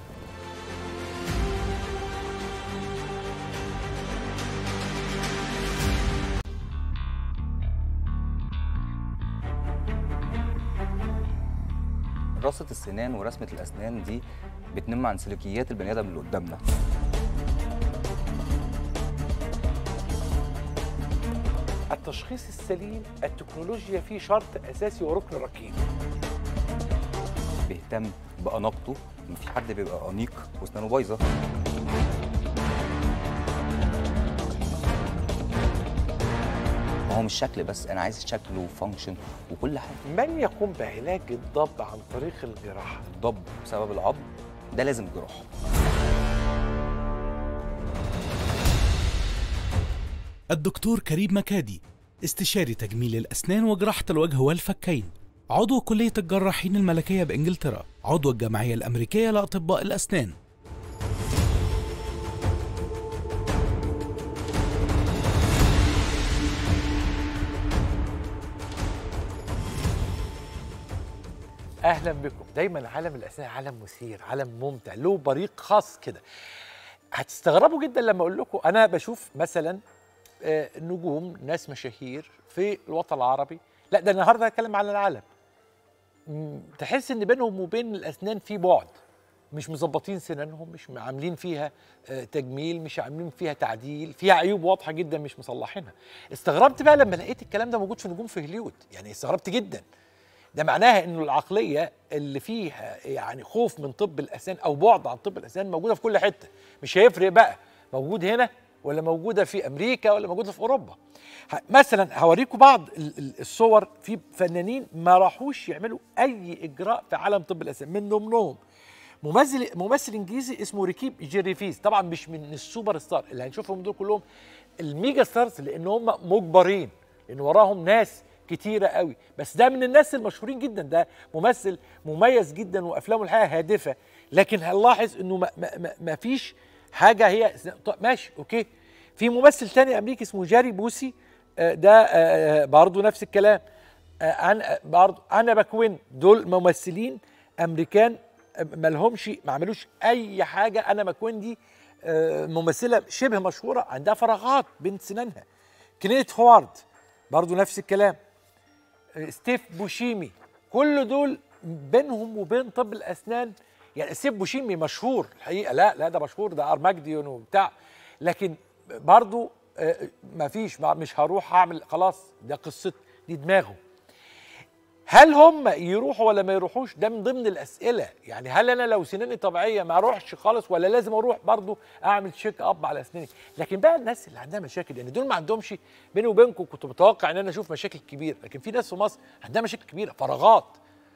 رصة السنان ورسمة الأسنان دي بتنم عن سلوكيات البني آدم اللي قدامنا التشخيص السليم التكنولوجيا فيه شرط اساسي وركن ركين بيهتم بأناقته مفيش حد بيبقى أنيق وأسنانه بايظة ما هو مش شكل بس أنا عايز شكل وفانكشن وكل حاجة من يقوم بعلاج الضب عن طريق الجراحه ضب بسبب العظم ده لازم جراحة الدكتور كريم مكادي استشاري تجميل الأسنان وجراحة الوجه والفكين عضو كلية الجراحين الملكية بإنجلترا عضو الجمعية الأمريكية لأطباء الأسنان اهلا بكم دايما عالم الاسنان عالم مثير عالم ممتع له بريق خاص كده هتستغربوا جدا لما اقول لكم انا بشوف مثلا آه، نجوم ناس مشاهير في الوطن العربي لا ده النهارده هتكلم على العالم مم، تحس ان بينهم وبين الاسنان في بعد مش مظبطين سنانهم مش عاملين فيها آه، تجميل مش عاملين فيها تعديل فيها عيوب واضحه جدا مش مصلحينها استغربت بقى لما لقيت الكلام ده موجود في نجوم في هوليوود يعني استغربت جدا ده معناها انه العقليه اللي فيها يعني خوف من طب الاسنان او بعد عن طب الاسنان موجوده في كل حته مش هيفرق بقى موجود هنا ولا موجوده في امريكا ولا موجوده في اوروبا ه- مثلا هوريكم بعض ال- ال- الصور في فنانين ما راحوش يعملوا اي اجراء في عالم طب الاسنان من ضمنهم ممثل ممثل انجليزي اسمه ريكيب جيريفيز طبعا مش من السوبر ستار اللي هنشوفهم دول كلهم الميجا ستارز لان هم مجبرين لان وراهم ناس كتيره قوي بس ده من الناس المشهورين جدا ده ممثل مميز جدا وافلامه الحقيقه هادفه لكن هنلاحظ انه ما, ما, ما, ما فيش حاجه هي طب ماشي اوكي في ممثل تاني امريكي اسمه جاري بوسي آه، ده آه، برضه نفس الكلام آه، انا برضه انا بكوين دول ممثلين امريكان آه، ما لهمش ما عملوش اي حاجه انا مكوين دي آه، ممثله شبه مشهوره عندها فراغات بين سنانها كليت هوارد برضه نفس الكلام آه، ستيف بوشيمي كل دول بينهم وبين طب الاسنان يعني ستيف بوشيمي مشهور الحقيقه لا لا ده مشهور ده ارماجديون وبتاع لكن برضه ما فيش مش هروح اعمل خلاص ده قصه دي دماغه هل هم يروحوا ولا ما يروحوش ده من ضمن الاسئله يعني هل انا لو سناني طبيعيه ما اروحش خالص ولا لازم اروح برضو اعمل تشيك اب على اسناني لكن بقى الناس اللي عندها مشاكل يعني دول ما عندهمش بيني وبينكم كنت متوقع ان انا اشوف مشاكل كبيره لكن في ناس في مصر عندها مشاكل كبيره فراغات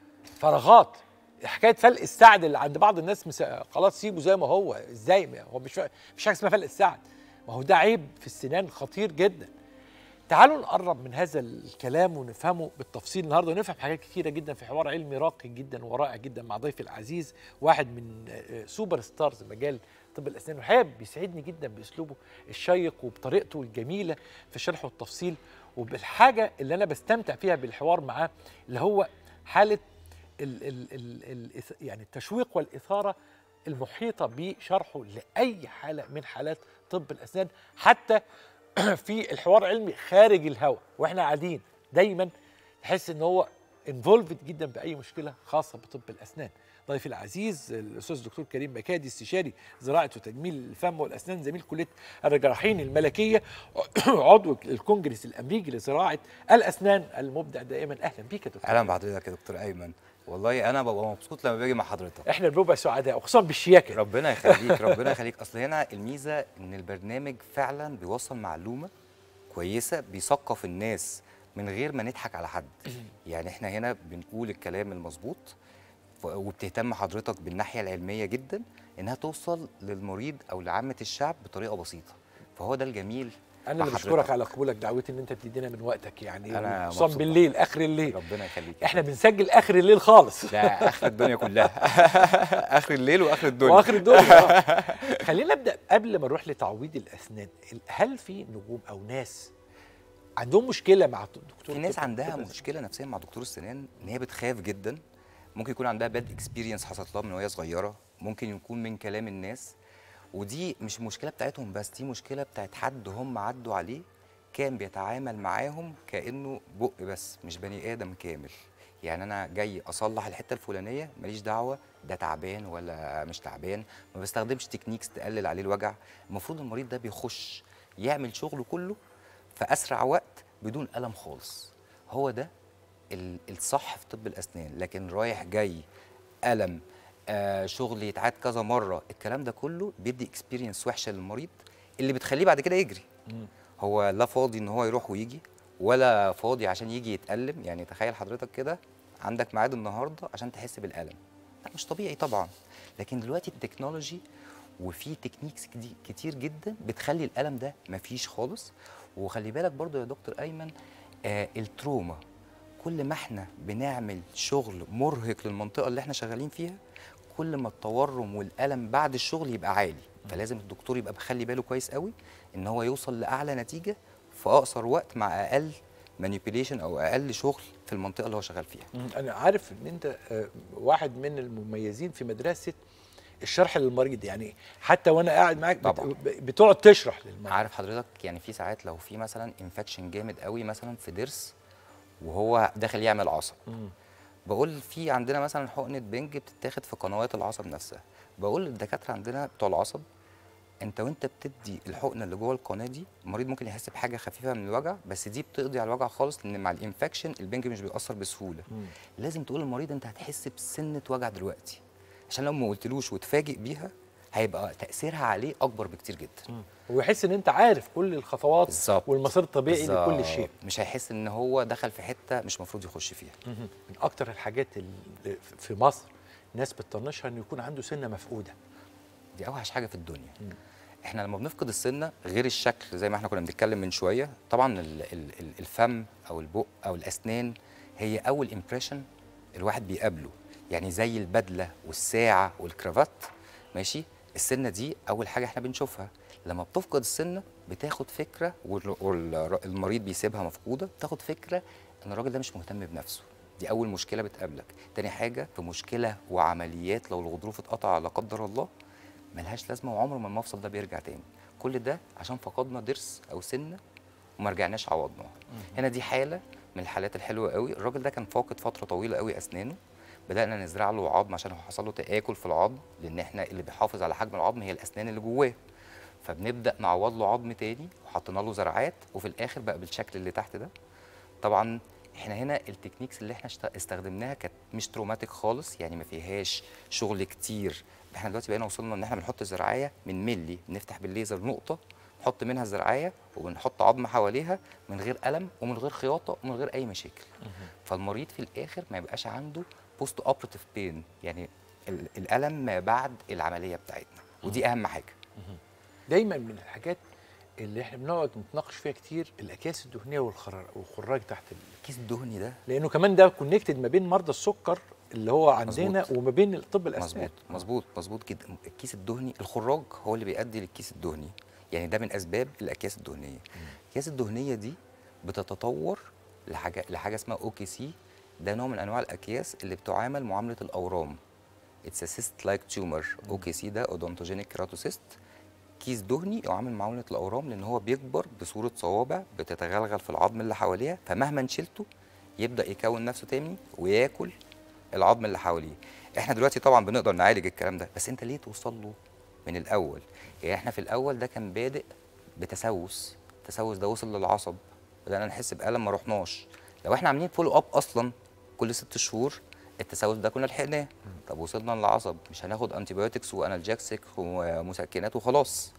فراغات حكايه فلق السعد اللي عند بعض الناس مس... خلاص سيبه زي ما هو ازاي ما هو مش فا- مش حاجه اسمها فلق السعد ما هو ده عيب في السنان خطير جدا تعالوا نقرب من هذا الكلام ونفهمه بالتفصيل النهارده ونفهم حاجات كتيره جدا في حوار علمي راقي جدا ورائع جدا مع ضيفي العزيز واحد من آه، سوبر ستارز مجال طب الاسنان والحقيقه بيسعدني جدا باسلوبه الشيق وبطريقته الجميله في الشرح والتفصيل وبالحاجه اللي انا بستمتع فيها بالحوار معاه اللي هو حاله ال ال ال ال يعني التشويق والاثاره المحيطه بشرحه لاي حاله من حالات طب الاسنان حتى في الحوار العلمي خارج الهواء واحنا قاعدين دايما تحس ان هو انفولفد جدا باي مشكله خاصه بطب الاسنان ضيفي العزيز الاستاذ الدكتور كريم مكادي استشاري زراعه وتجميل الفم والاسنان زميل كليه الجراحين الملكيه عضو الكونجرس الامريكي لزراعه الاسنان المبدع دائما اهلا بيك يا دكتور اهلا بحضرتك يا دكتور ايمن والله انا ببقى مبسوط لما باجي مع حضرتك احنا بنبقى سعداء وخصوصا بالشياكه ربنا يخليك ربنا يخليك اصل هنا الميزه ان البرنامج فعلا بيوصل معلومه كويسه بيثقف الناس من غير ما نضحك على حد يعني احنا هنا بنقول الكلام المظبوط ف- وبتهتم حضرتك بالناحيه العلميه جدا انها توصل للمريض او لعامه الشعب بطريقه بسيطه فهو ده الجميل انا مع اللي حضرتك. بشكرك على قبولك دعوتي ان انت بتدينا من وقتك يعني أنا خصوصا مبسوط. بالليل اخر الليل ربنا يخليك احنا بنسجل اخر الليل خالص لا اخر الدنيا كلها اخر الليل واخر الدنيا واخر الدنيا آه. خلينا نبدا قبل ما نروح لتعويض الاسنان هل في نجوم او ناس عندهم مشكله مع الدكتور في ناس طب- عندها طب- مشكله نفسيه مع دكتور السنان ان هي بتخاف جدا ممكن يكون عندها باد اكسبيرينس حصلت لها من وهي صغيره ممكن يكون من كلام الناس ودي مش مشكله بتاعتهم بس دي مشكله بتاعت حد هم عدوا عليه كان بيتعامل معاهم كانه بق بس مش بني ادم كامل يعني انا جاي اصلح الحته الفلانيه ماليش دعوه ده تعبان ولا مش تعبان ما بستخدمش تكنيكس تقلل عليه الوجع المفروض المريض ده بيخش يعمل شغله كله في اسرع وقت بدون الم خالص هو ده ال- الصح في طب الاسنان لكن رايح جاي الم آه شغل يتعاد كذا مره الكلام ده كله بيدي اكسبيرينس وحشه للمريض اللي بتخليه بعد كده يجري هو لا فاضي ان هو يروح ويجي ولا فاضي عشان يجي يتألم يعني تخيل حضرتك كده عندك ميعاد النهارده عشان تحس بالألم لا مش طبيعي طبعا لكن دلوقتي التكنولوجي وفي تكنيكس كدي- كتير جدا بتخلي الألم ده مفيش خالص وخلي بالك برضو يا دكتور أيمن آه التروما كل ما احنا بنعمل شغل مرهق للمنطقه اللي احنا شغالين فيها كل ما التورم والالم بعد الشغل يبقى عالي فلازم الدكتور يبقى مخلي باله كويس قوي ان هو يوصل لاعلى نتيجه في اقصر وقت مع اقل مانيبيوليشن او اقل شغل في المنطقه اللي هو شغال فيها انا عارف ان انت آه، واحد من المميزين في مدرسه الشرح للمريض يعني حتى وانا قاعد معاك بت- طبعاً. ب- بتقعد تشرح للمريض عارف حضرتك يعني في ساعات لو في مثلا انفكشن جامد قوي مثلا في ضرس وهو داخل يعمل عصب مم. بقول في عندنا مثلا حقنه بنج بتتاخد في قنوات العصب نفسها بقول للدكاتره عندنا بتوع العصب انت وانت بتدي الحقنه اللي جوه القناه دي المريض ممكن يحس بحاجه خفيفه من الوجع بس دي بتقضي على الوجع خالص لان مع الانفكشن البنج مش بيأثر بسهوله مم. لازم تقول للمريض انت هتحس بسنه وجع دلوقتي عشان لو ما قلتلوش وتفاجئ بيها هيبقى تاثيرها عليه اكبر بكتير جدا ويحس ان انت عارف كل الخطوات بالظبط والمسار الطبيعي لكل بالظبط. شيء مش هيحس ان هو دخل في حته مش المفروض يخش فيها مهم. من اكتر الحاجات اللي في مصر الناس بتطنشها انه يكون عنده سنه مفقوده دي اوحش حاجه في الدنيا احنا لما بنفقد السنه غير الشكل زي ما احنا كنا بنتكلم من شويه طبعا ال ال ال الفم او البق او الاسنان هي اول امبريشن الواحد بيقابله يعني زي البدله والساعه والكرافات ماشي السنه دي اول حاجه احنا بنشوفها لما بتفقد السنه بتاخد فكره والمريض بيسيبها مفقوده بتاخد فكره ان الراجل ده مش مهتم بنفسه دي اول مشكله بتقابلك تاني حاجه في مشكله وعمليات لو الغضروف اتقطع لا قدر الله ملهاش لازمه وعمر ما المفصل ده بيرجع تاني كل ده عشان فقدنا ضرس او سنه وما رجعناش عوضناها هنا دي حاله من الحالات الحلوه قوي الراجل ده كان فاقد فتره طويله قوي اسنانه بدانا نزرع له عظم عشان هو حصل له تاكل في العظم لان احنا اللي بيحافظ على حجم العظم هي الاسنان اللي جواه فبنبدا نعوض له عظم تاني وحطينا له زرعات وفي الاخر بقى بالشكل اللي تحت ده طبعا احنا هنا التكنيكس اللي احنا اشت- استخدمناها كانت مش تروماتيك خالص يعني ما فيهاش شغل كتير احنا دلوقتي بقينا وصلنا ان احنا بنحط الزرعايه من ملي بنفتح بالليزر نقطه نحط منها الزرعايه وبنحط عظم حواليها من غير الم ومن غير خياطه ومن غير اي مشاكل فالمريض في الاخر ما يبقاش عنده بوست اوبراتيف بين يعني ال- الالم ما بعد العمليه بتاعتنا ودي اهم حاجه دايما من الحاجات اللي احنا بنقعد نتناقش فيها كتير الاكياس الدهنيه والخرار والخراج تحت ال... الكيس الدهني ده لانه كمان ده كونكتد ما بين مرضى السكر اللي هو عندنا مظبوط. وما بين طب الاسنان مظبوط مظبوط مظبوط جدا الكيس الدهني الخراج هو اللي بيؤدي للكيس الدهني يعني ده من اسباب الاكياس الدهنيه الاكياس الدهنيه دي بتتطور لحاجه لحاجه اسمها او كي سي ده نوع من انواع الاكياس اللي بتعامل معامله الاورام اتس سيست لايك تيومر او كي سي ده اودونتوجينيك كيراتوسيست كيس دهني يعامل معامله الاورام لان هو بيكبر بصوره صوابع بتتغلغل في العظم اللي حواليها فمهما شلته يبدا يكون نفسه تاني وياكل العظم اللي حواليه احنا دلوقتي طبعا بنقدر نعالج الكلام ده بس انت ليه توصل له من الاول يعني احنا في الاول ده كان بادئ بتسوس التسوس ده وصل للعصب بدانا نحس بالم ما رحناش لو احنا عاملين فولو اب اصلا كل ست شهور التسوس ده كنا لحقناه طب وصلنا للعصب مش هناخد انتيبيوتكس وانالجيكسيك ومسكنات وخلاص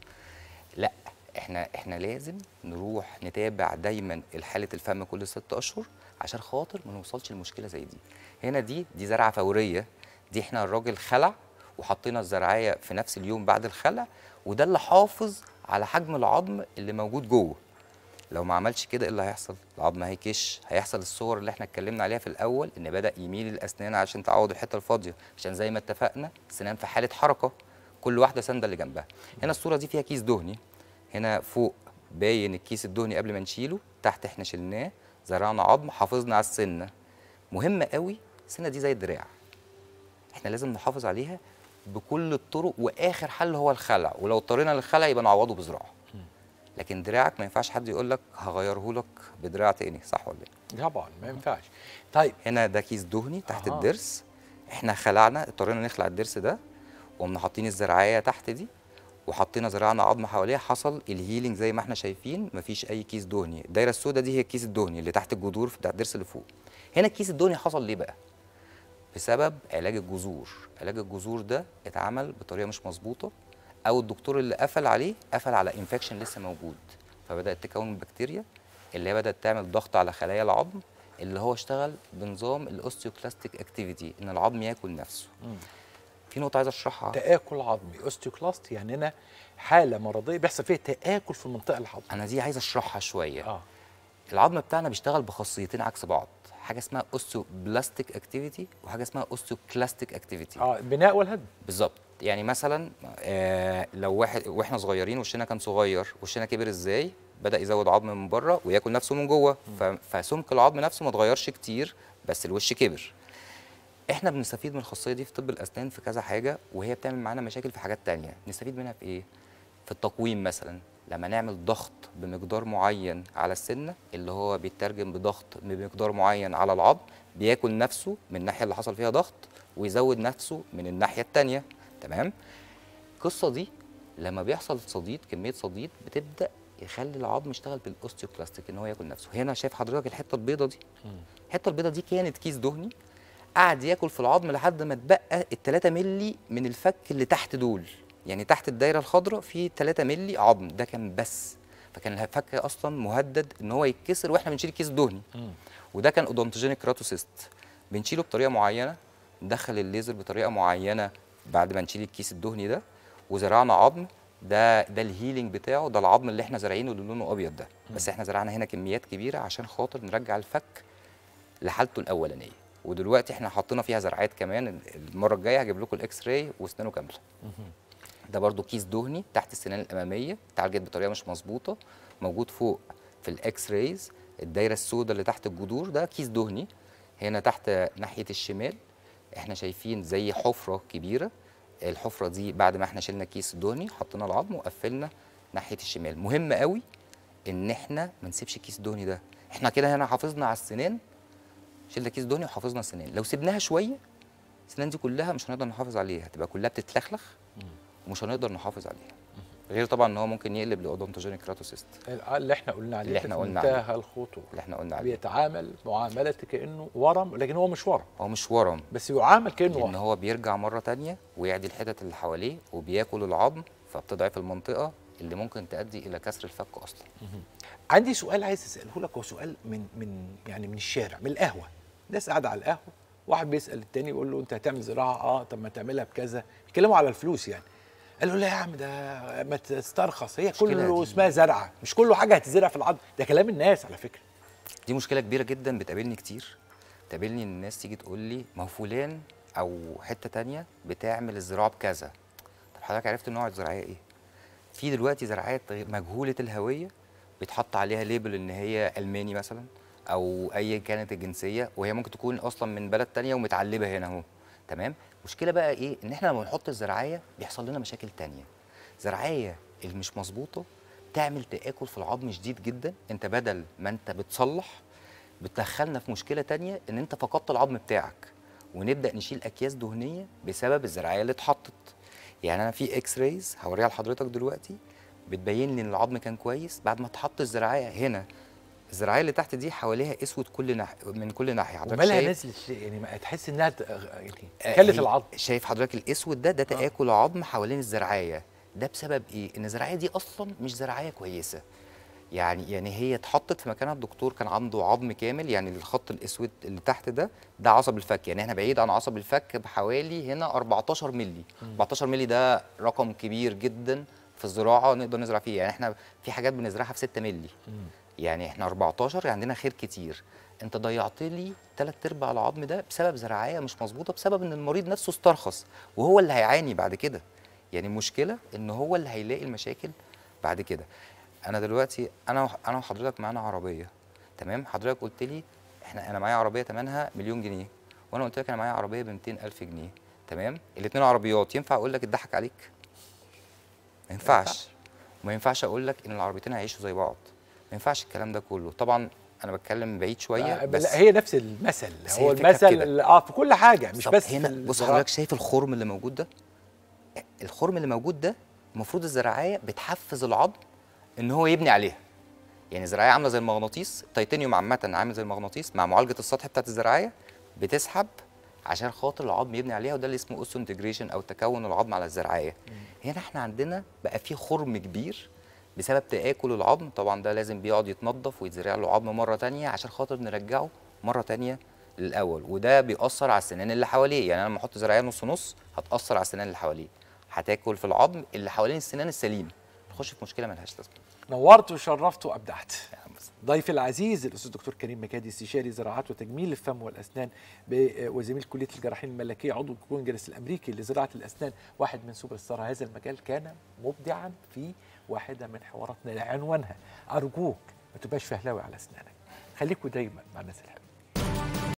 لا احنا احنا لازم نروح نتابع دايما حاله الفم كل ست اشهر عشان خاطر ما نوصلش لمشكله زي دي هنا دي دي زرعه فوريه دي احنا الراجل خلع وحطينا الزرعيه في نفس اليوم بعد الخلع وده اللي حافظ على حجم العظم اللي موجود جوه لو ما عملش كده ايه اللي هيحصل العظم هيكش هيحصل الصور اللي احنا اتكلمنا عليها في الاول ان بدا يميل الاسنان عشان تعوض الحته الفاضيه عشان زي ما اتفقنا السنان في حاله حركه كل واحده سانده اللي جنبها هنا الصوره دي فيها كيس دهني هنا فوق باين الكيس الدهني قبل ما نشيله تحت احنا شلناه زرعنا عظم حافظنا على السنه مهمه قوي السنه دي زي الدراع احنا لازم نحافظ عليها بكل الطرق واخر حل هو الخلع ولو اضطرينا للخلع يبقى نعوضه بزراعه لكن دراعك ما ينفعش حد يقول لك هغيره لك بدراع تاني صح ولا ايه طبعا ما ينفعش طيب هنا ده كيس دهني تحت أها. الضرس احنا خلعنا اضطرينا نخلع الضرس ده وقمنا حاطين الزرعيه تحت دي وحطينا زرعنا عظم حواليها حصل الهيلينج زي ما احنا شايفين مفيش اي كيس دهني الدايره السوداء دي هي الكيس الدهني اللي تحت الجذور بتاع الضرس اللي فوق هنا الكيس الدهني حصل ليه بقى بسبب علاج الجذور علاج الجذور ده اتعمل بطريقه مش مظبوطه او الدكتور اللي قفل عليه قفل على انفكشن لسه موجود فبدات تكون البكتيريا اللي هي بدات تعمل ضغط على خلايا العظم اللي هو اشتغل بنظام الاوستيوكلاستيك اكتيفيتي ان العظم ياكل نفسه في نقطه عايز اشرحها تآكل عظمي اوستيوكلاست يعني انا حاله مرضيه بيحصل فيها تآكل في المنطقه العظميه انا دي عايز اشرحها شويه اه العظم بتاعنا بيشتغل بخاصيتين عكس بعض حاجه اسمها اوستيوبلاستيك اكتيفيتي وحاجه اسمها اوستيوكلاستيك اكتيفيتي اه البناء والهدم بالظبط يعني مثلا آه لو واحد واحنا صغيرين وشنا كان صغير وشنا كبر ازاي بدا يزود عظم من بره وياكل نفسه من جوه ف- فسمك العظم نفسه ما اتغيرش كتير بس الوش كبر احنا بنستفيد من الخاصيه دي في طب الاسنان في كذا حاجه وهي بتعمل معانا مشاكل في حاجات تانية نستفيد منها في ايه في التقويم مثلا لما نعمل ضغط بمقدار معين على السنه اللي هو بيترجم بضغط بمقدار معين على العظم بياكل نفسه من الناحيه اللي حصل فيها ضغط ويزود نفسه من الناحيه التانية تمام القصه دي لما بيحصل صديد كميه صديد بتبدا يخلي العظم يشتغل بالاوستيوكلاستيك ان هو ياكل نفسه هنا شايف حضرتك الحته البيضه دي الحته البيضه دي كانت كيس دهني قعد ياكل في العظم لحد ما اتبقى ال 3 مللي من الفك اللي تحت دول يعني تحت الدايره الخضراء في 3 مللي عظم ده كان بس فكان الفك اصلا مهدد ان هو يتكسر واحنا بنشيل الكيس الدهني وده كان اودونتوجينيك كراتوسيست بنشيله بطريقه معينه ندخل الليزر بطريقه معينه بعد ما نشيل الكيس الدهني ده وزرعنا عظم ده ده الهيلينج بتاعه ده العظم اللي احنا زارعينه اللي لونه ابيض ده بس احنا زرعنا هنا كميات كبيره عشان خاطر نرجع الفك لحالته الاولانيه ودلوقتي احنا حطينا فيها زرعات كمان المره الجايه هجيب لكم الاكس راي واسنانه كامله ده برضو كيس دهني تحت السنان الاماميه اتعالجت بطريقه مش مظبوطه موجود فوق في الاكس رايز الدايره السوداء اللي تحت الجذور ده كيس دهني هنا تحت ناحيه الشمال احنا شايفين زي حفره كبيره الحفره دي بعد ما احنا شلنا كيس الدهني حطينا العظم وقفلنا ناحيه الشمال مهم قوي ان احنا ما نسيبش الكيس الدهني ده احنا كده هنا حافظنا على السنان شلنا كيس دهني وحافظنا السنان لو سيبناها شويه السنان دي كلها مش هنقدر نحافظ عليها هتبقى كلها بتتلخلخ ومش هنقدر نحافظ عليها غير طبعا ان هو ممكن يقلب لاودونتوجينيك كراتوسيست اللي احنا قلنا عليه اللي احنا في قلنا منتهى عليه. الخطوره اللي احنا قلنا عليه بيتعامل معامله كانه ورم لكن هو مش ورم هو مش ورم بس يعامل كانه لان ورم هو بيرجع مره تانية ويعدي الحتت اللي حواليه وبياكل العظم فبتضعف المنطقه اللي ممكن تؤدي الى كسر الفك اصلا عندي سؤال عايز اساله لك هو سؤال من من يعني من الشارع من القهوه ناس قاعده على القهوه واحد بيسال التاني يقول له انت هتعمل زراعه اه طب ما تعملها بكذا يتكلموا على الفلوس يعني قال له لا يا عم ده ما تسترخص هي مشكلة كله دي. اسمها زرعه مش كله حاجه هتزرع في العظم ده كلام الناس على فكره دي مشكله كبيره جدا بتقابلني كتير بتقابلني ان الناس تيجي تقول لي ما هو فلان او حته تانية بتعمل الزراعه بكذا طب حضرتك عرفت نوع الزراعيه ايه في دلوقتي زراعات غير- مجهوله الهويه بيتحط عليها ليبل ان هي الماني مثلا او اي كانت الجنسيه وهي ممكن تكون اصلا من بلد تانية ومتعلبه هنا اهو تمام المشكله بقى ايه ان احنا لما نحط الزراعيه بيحصل لنا مشاكل تانية زراعيه اللي مش مظبوطه تعمل تاكل في العظم شديد جدا انت بدل ما انت بتصلح بتدخلنا في مشكله تانية ان انت فقدت العظم بتاعك ونبدا نشيل اكياس دهنيه بسبب الزراعيه اللي اتحطت يعني انا في اكس رايز هوريها لحضرتك دلوقتي بتبين لي ان العظم كان كويس بعد ما اتحط الزراعيه هنا الزراعيه اللي تحت دي حواليها اسود كل ناحيه من كل ناحيه حضرتك ومالها شايف نازل شيء يعني ما تحس انها ت- يعني آه، كلت هي- العظم شايف حضرتك الاسود ده ده تاكل عظم حوالين الزرعيه ده بسبب ايه ان الزرعيه دي اصلا مش زرعيه كويسه يعني يعني هي اتحطت في مكانها الدكتور كان عنده عظم كامل يعني الخط الاسود اللي تحت ده ده عصب الفك يعني احنا بعيد عن عصب الفك بحوالي هنا 14 مللي 14 مللي ده رقم كبير جدا في الزراعه نقدر نزرع فيه يعني احنا في حاجات بنزرعها في 6 مللي يعني احنا 14 يعني عندنا خير كتير انت ضيعت لي ثلاث ارباع العظم ده بسبب زراعيه مش مظبوطه بسبب ان المريض نفسه استرخص وهو اللي هيعاني بعد كده يعني المشكله ان هو اللي هيلاقي المشاكل بعد كده انا دلوقتي انا وح- انا وحضرتك معانا عربيه تمام حضرتك قلت لي احنا انا معايا عربيه ثمنها مليون جنيه وانا قلت لك انا معايا عربيه ب 200 الف جنيه تمام الاثنين عربيات ينفع اقول لك اتضحك عليك ما ينفعش وما ينفعش اقول لك ان العربيتين هيعيشوا زي بعض ما ينفعش الكلام ده كله طبعا انا بتكلم بعيد شويه آه، بس لا، هي نفس المثل بس هو هي الفكرة في المثل كده. اللي- اه في كل حاجه مش طب بس هنا في بص الزراعة. حضرتك شايف الخرم اللي موجود ده الخرم اللي موجود ده المفروض الزراعيه بتحفز العظم ان هو يبني عليها يعني الزراعيه عامله زي المغناطيس التيتانيوم عامه عامل زي المغناطيس مع معالجه السطح بتاعت الزراعيه بتسحب عشان خاطر العظم يبني عليها وده اللي اسمه اوستو انتجريشن او تكون العظم على الزراعيه هنا احنا عندنا بقى في خرم كبير بسبب تآكل العظم طبعا ده لازم بيقعد يتنضف ويتزرع له عظم مره تانية عشان خاطر نرجعه مره تانية للاول وده بيأثر على السنان اللي حواليه يعني انا لما احط زراعيه نص نص هتأثر على السنان اللي حواليه هتاكل في العظم اللي حوالين السنان السليم نخش في مشكله ملهاش لازمه نورت وشرفت وابدعت ضيفي العزيز الاستاذ الدكتور كريم مكادي استشاري زراعات وتجميل الفم والاسنان ب- وزميل كليه الجراحين الملكيه عضو الكونجرس الامريكي لزراعه الاسنان واحد من سوبر ستار هذا المجال كان مبدعا في واحده من حواراتنا عنوانها ارجوك ما تبقاش فهلاوي على اسنانك خليكوا دايما مع الناس الحلوه